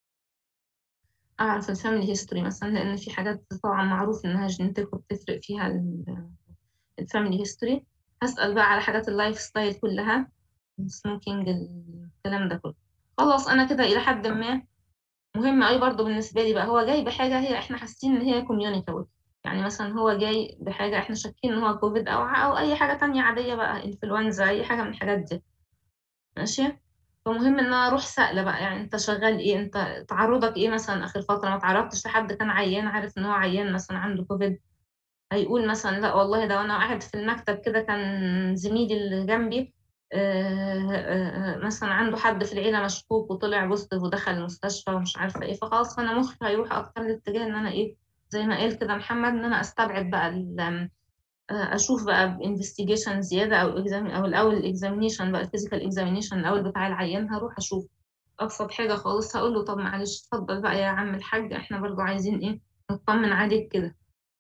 اعرف الفاميلي هيستوري مثلا لان في حاجات طبعا معروف انها جينيتك وبتفرق فيها الفاميلي هيستوري هسأل بقى على حاجات اللايف ستايل كلها السموكينج الكلام ده كله خلاص انا كده الى حد ما مهم قوي برضو بالنسبه لي بقى هو جاي بحاجه هي احنا حاسين ان هي كوميونيكابل يعني مثلا هو جاي بحاجه احنا شاكين ان هو كوفيد او او اي حاجه تانية عاديه بقى انفلونزا اي حاجه من الحاجات دي ماشي فمهم ان انا اروح سائله بقى يعني انت شغال ايه انت تعرضك ايه مثلا اخر فتره ما تعرضتش لحد كان عيان عارف ان هو عيان مثلا عنده كوفيد هيقول مثلا لا والله ده وانا قاعد في المكتب كده كان زميلي اللي جنبي آه، آه، آه، مثلا عنده حد في العيلة مشكوك وطلع بوزيتيف ودخل المستشفى ومش عارفة ايه فخلاص فأنا مخي هيروح أكتر لاتجاه إن أنا ايه زي ما قال كده محمد إن أنا أستبعد بقى ال- أشوف بقى انفستيجيشن زيادة أو exam أو الأول الإكزامينيشن بقى الفيزيكال إكزامينيشن الأول بتاع العيان هروح أشوف أبسط حاجة خالص هقول له طب معلش اتفضل بقى يا عم الحاج إحنا برضو عايزين ايه نطمن عليك كده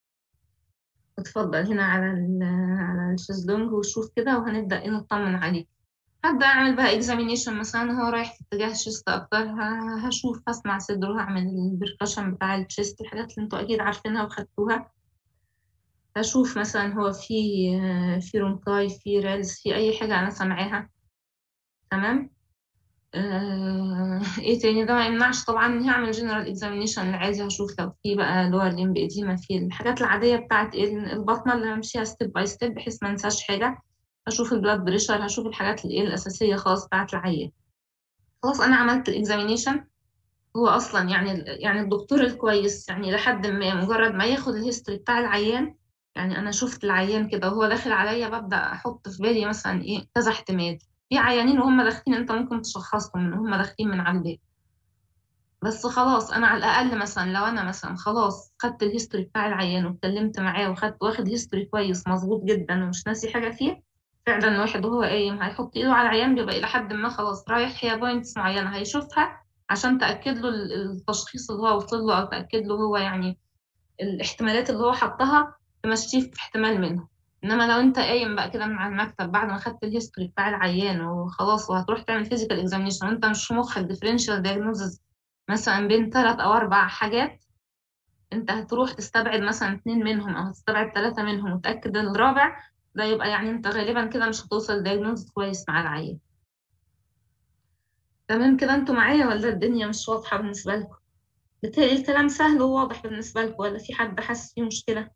اتفضل هنا على ال على الشезлونج وشوف كده وهنبدأ ايه نطمن عليك هبدأ أعمل بقى اكزامينيشن مثلا هو رايح في اتجاه الشيست أكتر ه- هشوف هسمع صدره هعمل البركشن بتاع الشيست الحاجات اللي انتوا أكيد عارفينها وخدتوها هشوف مثلا هو في في رونكاي في ريلز في أي حاجة أنا سامعاها تمام آه، ايه تاني ده ما يمنعش طبعا اني هعمل جنرال اكزامينيشن العادي هشوف لو في بقى لور ليمب اديما في الحاجات العاديه بتاعت إيه البطنه اللي همشيها ستيب باي ستيب بحيث ما انساش حاجه هشوف البلاد بريشر هشوف الحاجات الايه الاساسيه خلاص بتاعت العيان خلاص انا عملت الاكزامينيشن هو اصلا يعني يعني الدكتور الكويس يعني لحد ما مجرد ما ياخد الهيستوري بتاع العيان يعني انا شفت العيان كده وهو داخل عليا ببدا احط في بالي مثلا ايه كذا احتمال في عيانين وهم داخلين انت ممكن تشخصهم ان هم داخلين من على الباب بس خلاص انا على الاقل مثلا لو انا مثلا خلاص خدت الهيستوري بتاع العيان واتكلمت معاه وخدت واخد هيستوري كويس مظبوط جدا ومش ناسي حاجه فيه فعلا الواحد وهو قايم هيحط ايده على العيان بيبقى الى حد ما خلاص رايح هي بوينتس معينه هيشوفها عشان تاكد له ال- التشخيص اللي هو وصل له او تاكد له هو يعني الاحتمالات اللي هو حطها تمشيه في احتمال منهم انما لو انت قايم بقى كده من على المكتب بعد ما خدت الهيستوري بتاع العيان وخلاص وهتروح تعمل فيزيكال اكزامينشن وانت مش في مخك ديفرنشال دايجنوزز مثلا بين ثلاث او اربع حاجات انت هتروح تستبعد مثلا اتنين منهم او هتستبعد ثلاثة منهم وتأكد الرابع ده يبقى يعني انت غالبا كده مش هتوصل دايجنوز كويس مع العيان تمام كده انتوا معايا ولا الدنيا مش واضحة بالنسبة لكم بالتالي الكلام سهل وواضح بالنسبة لكم ولا في حد حاسس فيه مشكلة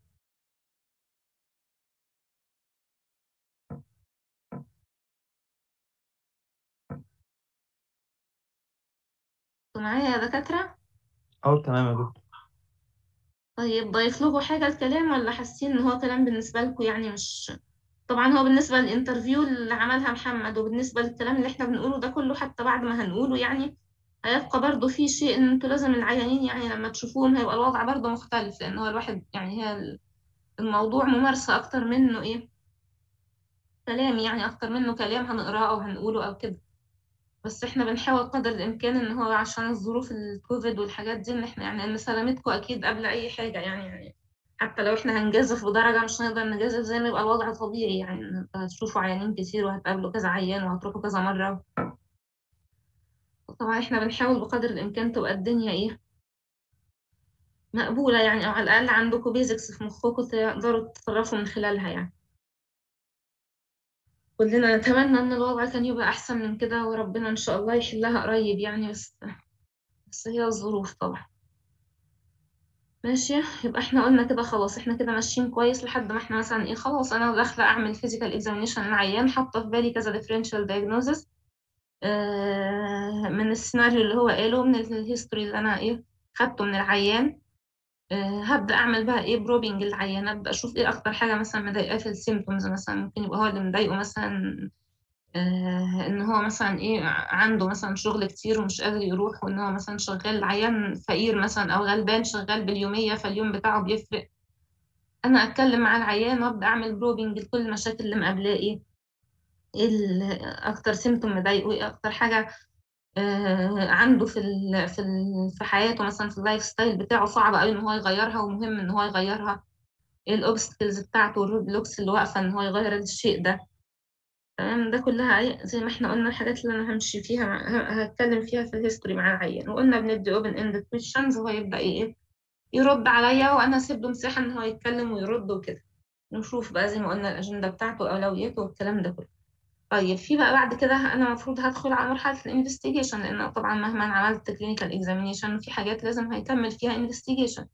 انتوا معايا يا دكاترة اه تمام يا دكتور طيب ضايف له حاجة الكلام ولا حاسين ان هو كلام بالنسبة لكم يعني مش طبعا هو بالنسبة للانترفيو اللي عملها محمد وبالنسبة للكلام اللي احنا بنقوله ده كله حتى بعد ما هنقوله يعني هيبقى برضه في شيء ان انتوا لازم العيانين يعني لما تشوفوهم هيبقى الوضع برضه مختلف لان هو الواحد يعني هي الموضوع ممارسة اكتر منه ايه كلام يعني اكتر منه كلام هنقراه او هنقوله او كده بس احنا بنحاول قدر الامكان ان هو عشان الظروف الكوفيد والحاجات دي ان احنا يعني ان سلامتكم اكيد قبل اي حاجة يعني, يعني حتى لو احنا هنجازف بدرجة مش هنقدر نجازف زي ما يبقى الوضع طبيعي يعني ان انتوا هتشوفوا عيانين كتير وهتقابلوا كذا عيان وهتروحوا كذا مرة طبعا احنا بنحاول بقدر الامكان تبقى الدنيا ايه مقبولة يعني او على الاقل عندكم بيزكس في مخكم تقدروا تتصرفوا من خلالها يعني كلنا نتمنى ان الوضع كان يبقى احسن من كده وربنا ان شاء الله يحلها قريب يعني بس بس هي الظروف طبعا ماشي يبقى احنا قلنا كده خلاص احنا كده ماشيين كويس لحد ما احنا مثلا ايه خلاص انا داخله اعمل فيزيكال اكزامينشن للعيان حاطه في بالي كذا ديفرنشال دايجنوزس من السيناريو اللي هو قاله من الهيستوري اللي انا ايه خدته من العيان آه، هبدأ أعمل بقى إيه بروبينج للعيان أبدأ أشوف إيه أكتر حاجة مثلا مضايقاه في السيمتومز مثلا ممكن يبقى هو اللي مضايقه مثلا آه، إن هو مثلا إيه عنده مثلا شغل كتير ومش قادر يروح وإن هو مثلا شغال عيان فقير مثلا أو غلبان شغال باليومية فاليوم بتاعه بيفرق أنا أتكلم مع العيان وأبدأ أعمل بروبينج لكل المشاكل اللي مقابلاه إيه إيه ال- أكتر سيمتوم مضايقه إيه أكتر حاجة آه، عنده في ال في ال في حياته مثلا في اللايف ستايل بتاعه صعب قوي ان هو يغيرها ومهم ان هو يغيرها ايه الاوبستكلز بتاعته والرود بلوكس اللي واقفه ان هو يغير الشيء ده تمام ده كلها ايه زي ما احنا قلنا الحاجات اللي انا همشي فيها مع ه- هتكلم فيها في الهيستوري مع العيان وقلنا بندي اوبن اند كويشنز وهو يبدا ايه يرد عليا وانا اسيب له مساحه ان هو يتكلم ويرد وكده نشوف بقى زي ما قلنا الاجنده بتاعته اولوياته والكلام ده كله طيب في بقى بعد كده انا المفروض هدخل على مرحله الانفستيجيشن لان طبعا مهما أنا عملت كلينيكال اكزامينيشن في حاجات لازم هيكمل فيها انفستيجيشن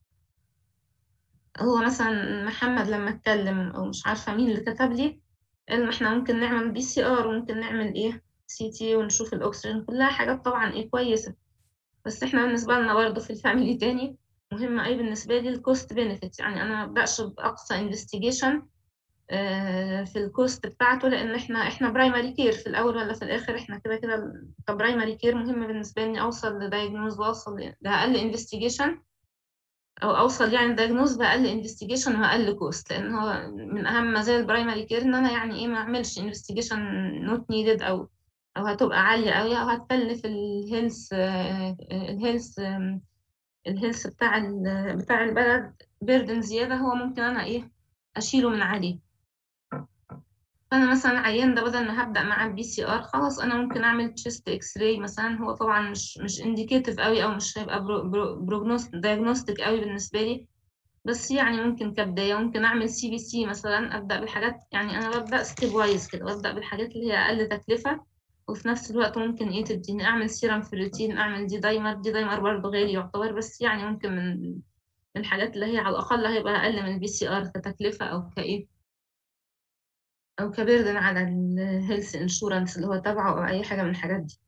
هو مثلا محمد لما اتكلم او مش عارفه مين اللي كتب لي قال احنا ممكن نعمل بي سي ار وممكن نعمل ايه سي تي ونشوف الاكسجين كلها حاجات طبعا ايه كويسه بس احنا بالنسبه لنا برضه في الفاميلي تاني مهمه ايه بالنسبه لي الكوست بينيفيت يعني انا ما ابداش باقصى انفستيجيشن في الكوست بتاعته لان احنا احنا برايمري كير في الاول ولا في الاخر احنا كده كده كبرايمري كير مهم بالنسبه لي اني اوصل لدايجنوز واوصل لاقل انفستيجيشن او اوصل يعني دايجنوز باقل انفستيجيشن واقل كوست لان هو من اهم مزايا البرايمري كير ان انا يعني ايه ما اعملش انفستيجيشن نوت نيدد او او هتبقى عاليه قوي او هتكلف الهيلث الهيلث الهيلث بتاع ال- بتاع البلد بيردن زياده هو ممكن انا ايه اشيله من عليه فانا مثلا عيان ده بدل ما هبدا مع البي سي ار خلاص انا ممكن اعمل تشيست اكس راي مثلا هو طبعا مش مش انديكيتيف قوي او مش هيبقى بروجنوست دايجنوستيك قوي بالنسبه لي بس يعني ممكن كبدايه ممكن اعمل سي بي سي مثلا ابدا بالحاجات يعني انا ببدا ستيب وايز كده ببدا بالحاجات اللي هي اقل تكلفه وفي نفس الوقت ممكن ايه تديني اعمل سيرم فيريتين اعمل دي دايمر دي دايمر برضه غالي يعتبر بس يعني ممكن من من الحاجات اللي هي على الاقل هيبقى اقل من البي سي ار كتكلفه او كايه او كبيردن على الهيلث انشورنس اللي هو تبعه او اي حاجه من الحاجات دي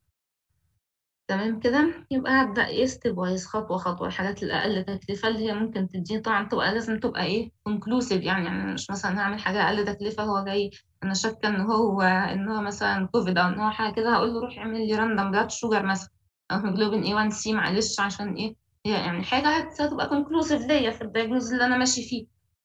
تمام كده يبقى هبدا ايه ستيب وايز خطوه خطوه الحاجات الاقل تكلفه اللي هي ممكن تديني طبعا تبقى لازم تبقى ايه كونكلوسيف يعني يعني مش مثلا هعمل حاجه اقل تكلفه هو جاي انا شاكه ان هو ان هو مثلا كوفيد او ان هو حاجه كده هقول له روح اعمل لي راندوم بلاد شوجر مثلا او هيموجلوبين اي 1 سي معلش عشان ايه هي يعني حاجه هتبقى كونكلوسيف ليا في الدايجنوز اللي انا ماشي فيه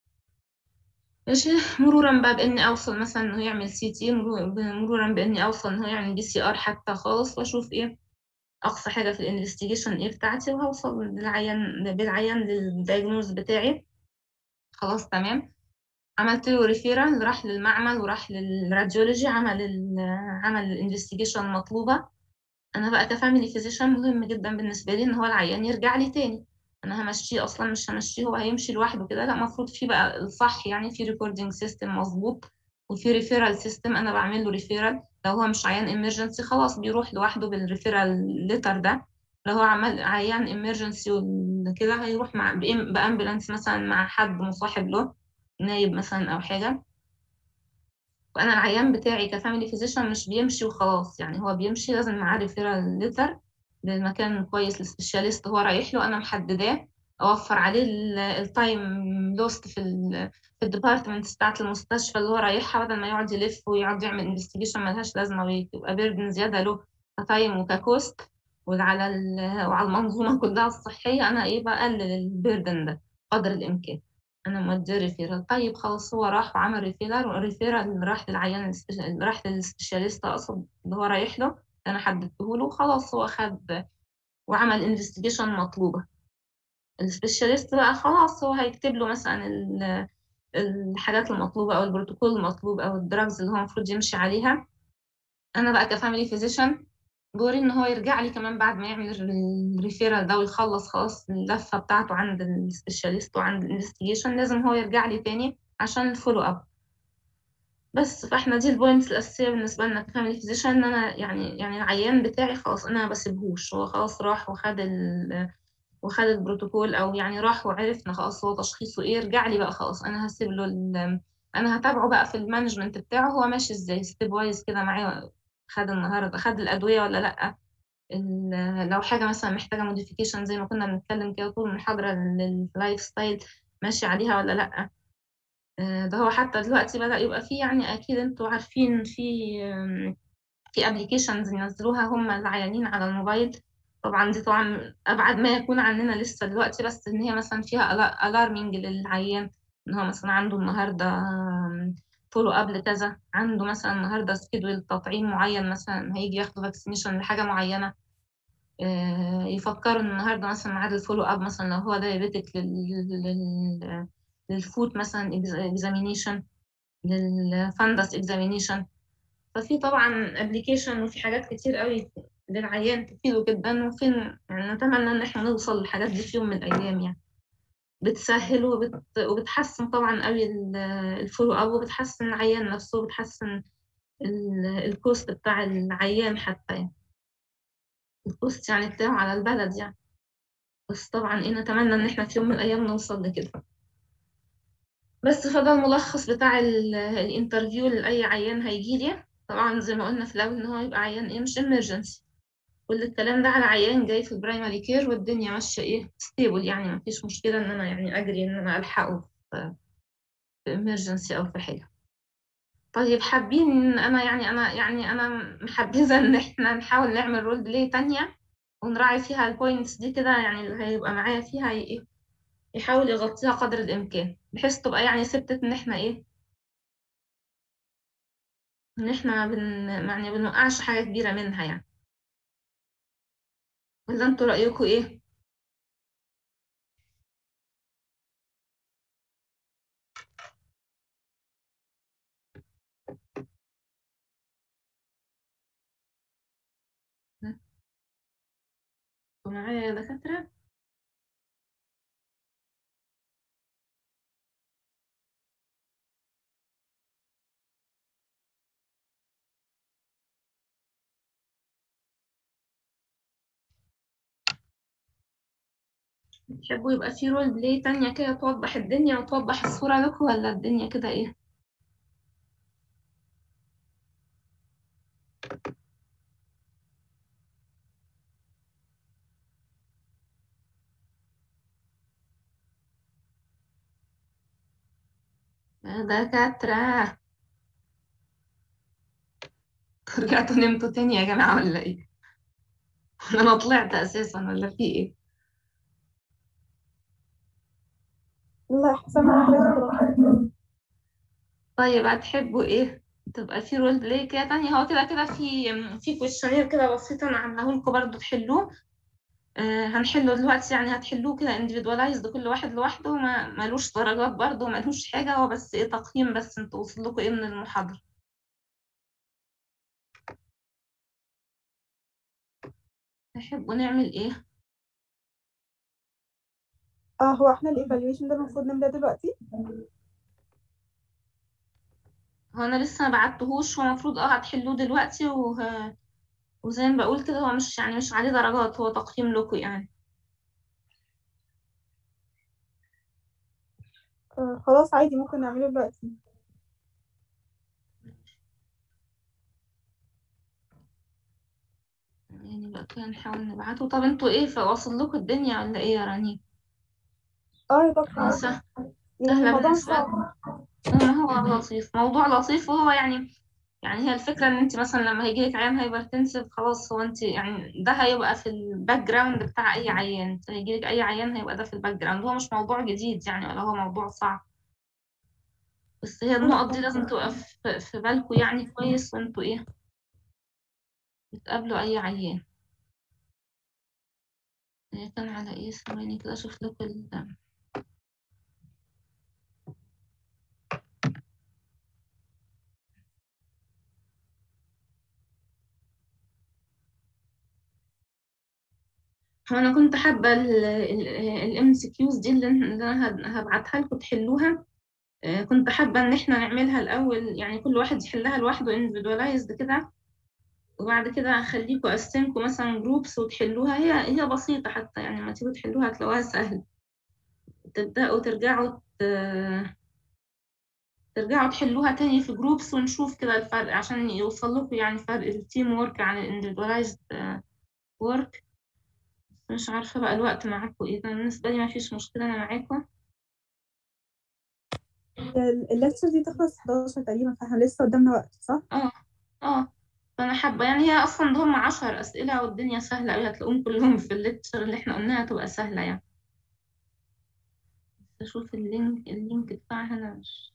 ماشي مرورا بقى بإني أوصل مثلا إنه يعمل سي تي مرورا بإني أوصل إنه يعمل بي سي آر حتى خالص وأشوف إيه أقصى حاجة في الانفستيجيشن إيه بتاعتي وهوصل للعيان بالعيان للدايجنوز بتاعي خلاص تمام عملت له ريفيرال راح للمعمل وراح للراديولوجي عمل ال عمل الانفستيجيشن المطلوبة أنا بقى كفاميلي فيزيشن مهم جدا بالنسبة لي إن هو العيان يرجع لي تاني انا همشيه اصلا مش همشيه هو هيمشي لوحده كده لا المفروض في بقى الصح يعني في ريكوردنج سيستم مظبوط وفي ريفيرال سيستم انا بعمل له ريفيرال لو هو مش عيان امرجنسي خلاص بيروح لوحده بالريفيرال ليتر ده لو هو عمل عيان امرجنسي وكده هيروح مع بإم- بامبولانس مثلا مع حد مصاحب له نايب مثلا او حاجه وانا العيان بتاعي كفاميلي فيزيشن مش بيمشي وخلاص يعني هو بيمشي لازم معاه ريفيرال ليتر للمكان كويس للسبيشاليست هو رايح له انا محدداه اوفر عليه التايم لوست في ال في الديبارتمنت بتاعت المستشفى اللي هو رايحها بدل ما يقعد يلف ويقعد يعمل انفستيجيشن ملهاش لازمه ويبقى بيردن زياده له كتايم وككوست وعلى ال- وعلى المنظومه كلها الصحيه انا ايه بقلل البيردن ده قدر الامكان انا موديه ريفيرال طيب خلاص هو راح وعمل ريفيرال ريفيرال راح للعيان السبيش- راح للسبيشاليست اقصد اللي هو رايح له انا حددته له خلاص هو خد وعمل انفستيجيشن مطلوبه السبيشاليست بقى خلاص هو هيكتب له مثلا ال- الحاجات المطلوبه او البروتوكول المطلوب او الدراجز اللي هو المفروض يمشي عليها انا بقى كفاميلي فيزيشن دوري ان هو يرجع لي كمان بعد ما يعمل الريفيرال ده ويخلص خلاص اللفه بتاعته عند السبيشاليست وعند الانفستيجيشن لازم هو يرجع لي تاني عشان الفولو اب بس فاحنا دي البوينتس الاساسيه بالنسبه لنا كفاميلي فيزيشن ان انا يعني يعني العيان بتاعي خلاص انا ما بسيبهوش هو خلاص راح وخد ال وخد البروتوكول او يعني راح وعرفنا خلاص هو تشخيصه ايه رجع لي بقى خلاص انا هسيب له ال- انا هتابعه بقى في المانجمنت بتاعه هو ماشي ازاي ستيب وايز كده معايا خد النهارده خد الادويه ولا لا ال- لو حاجة مثلا محتاجة موديفيكيشن زي ما كنا بنتكلم كده طول المحاضرة اللايف ستايل ماشي عليها ولا لأ آه، ده هو حتى دلوقتي بدأ يبقى فيه يعني أكيد انتوا عارفين في آم، في ابلكيشنز ينزلوها هم العيانين على الموبايل طبعا دي طبعا أبعد ما يكون عننا لسه دلوقتي بس إن هي مثلا فيها ألارمينج للعيان إن هو مثلا عنده النهاردة فولو أب لكذا عنده مثلا النهاردة سكيدول تطعيم معين مثلا هيجي ياخد فاكسينيشن لحاجة معينة آه، يفكروا إن النهاردة مثلا ميعاد الفولو أب مثلا لو هو دايابيتك لل للفوت مثلا اكزامينيشن للفندس اكزامينيشن ففي طبعا ابلكيشن وفي حاجات كتير قوي للعيان تفيده جدا وفين يعني نتمنى ان احنا نوصل للحاجات دي في يوم من الايام يعني بتسهل وبت... وبتحسن طبعا قوي ال- الفولو اب وبتحسن العيان نفسه وبتحسن ال- الكوست بتاع العيان حتى يعني الكوست يعني بتاعه على البلد يعني بس طبعا ايه نتمنى ان احنا في يوم من الايام نوصل لكده بس فده الملخص بتاع ال- الانترفيو لأي عيان هيجيلي طبعا زي ما قلنا في الأول إن هو يبقى عيان إيه مش emergency كل الكلام ده على عيان جاي في البرايمري كير والدنيا ماشية إيه ستيبل يعني مفيش مشكلة إن أنا يعني أجري إن أنا ألحقه في في emergency أو في حاجة طيب حابين أنا يعني أنا يعني أنا محبذة إن إحنا نحاول نعمل رول بلاي تانية ونراعي فيها البوينتس دي كده يعني اللي هيبقى معايا فيها إيه يحاول يغطيها قدر الإمكان بحيث تبقى يعني ثبتت إن إحنا إيه إن إحنا بن يعني بنوقعش حاجة كبيرة منها يعني ولا أنتوا رأيكم إيه؟ ها؟ أنتوا معايا يا دكاترة؟ تحبوا يبقى في رول بلاي تانية كده توضح الدنيا وتوضح الصورة لكم ولا الدنيا كده إيه؟ يا دكاترة رجعتوا نمتوا تاني يا جماعة ولا إيه؟ ولا أنا طلعت أساسا ولا في إيه؟ لا حسام أنا طيب هتحبوا ايه تبقى في رول بلاي كده تاني هو كده كده في في كويشنير كده بسيط انا عاملاه لكم برضه تحلوه آه هنحله دلوقتي يعني هتحلوه كده individualized كل واحد لوحده ما ملوش درجات برضه ملوش حاجة هو بس ايه تقييم بس انتوا وصل لكم ايه من المحاضرة تحبوا نعمل ايه اه هو احنا الايفالويشن ده المفروض نبدأ دلوقتي هو انا لسه ما بعتهوش هو المفروض اه هتحلوه دلوقتي وه... وزي ما بقول كده هو مش يعني مش عليه درجات هو تقييم لكم يعني آه خلاص عادي ممكن نعمله دلوقتي يعني بقى كده نحاول نبعته طب انتوا ايه فواصل لكم الدنيا ولا ايه يا رنين اه يا دكتور سهل يعني سهلة الموضوع مش بالنسبة صعب هو لطيف موضوع لطيف وهو يعني يعني هي الفكرة ان انت مثلا لما هيجيلك عيان هايبرتنسيف خلاص هو انت يعني ده هيبقى في الباك جراوند بتاع اي عيان انت هيجيلك اي عيان هيبقى ده في الباك جراوند هو مش موضوع جديد يعني ولا هو موضوع صعب بس هي النقط دي لازم تبقى في, في بالكم يعني كويس وانتوا ايه بتقابلوا اي عيان هي كان على ايه ثواني كده اشوف لكم ال- هو انا كنت حابه الام سي كيوز دي اللي اللي انا هب- هبعتها لكم تحلوها آه، كنت حابه ان احنا نعملها الاول يعني كل واحد يحلها لوحده individualized كده وبعد كده هخليكم اقسمكم مثلا جروبس وتحلوها هي هي بسيطه حتى يعني لما تيجوا تحلوها هتلاقوها سهل تبداوا ترجعوا ت- ترجعوا تحلوها تاني في جروبس ونشوف كده الفرق عشان يوصل لكم يعني فرق التيم وورك عن الانديفيدواليزد work مش عارفة بقى الوقت معاكم ايه أنا بالنسبة لي ما فيش مشكلة أنا معاكم الليكتشر دي تخلص 11 تقريبا فاحنا لسه قدامنا وقت صح؟ اه اه فأنا حابة يعني هي أصلا ده هم عشر أسئلة والدنيا سهلة أوي هتلاقوهم كلهم في الليكتشر اللي احنا قلناها هتبقى سهلة يعني بس أشوف اللينك اللينك بتاعها أنا مش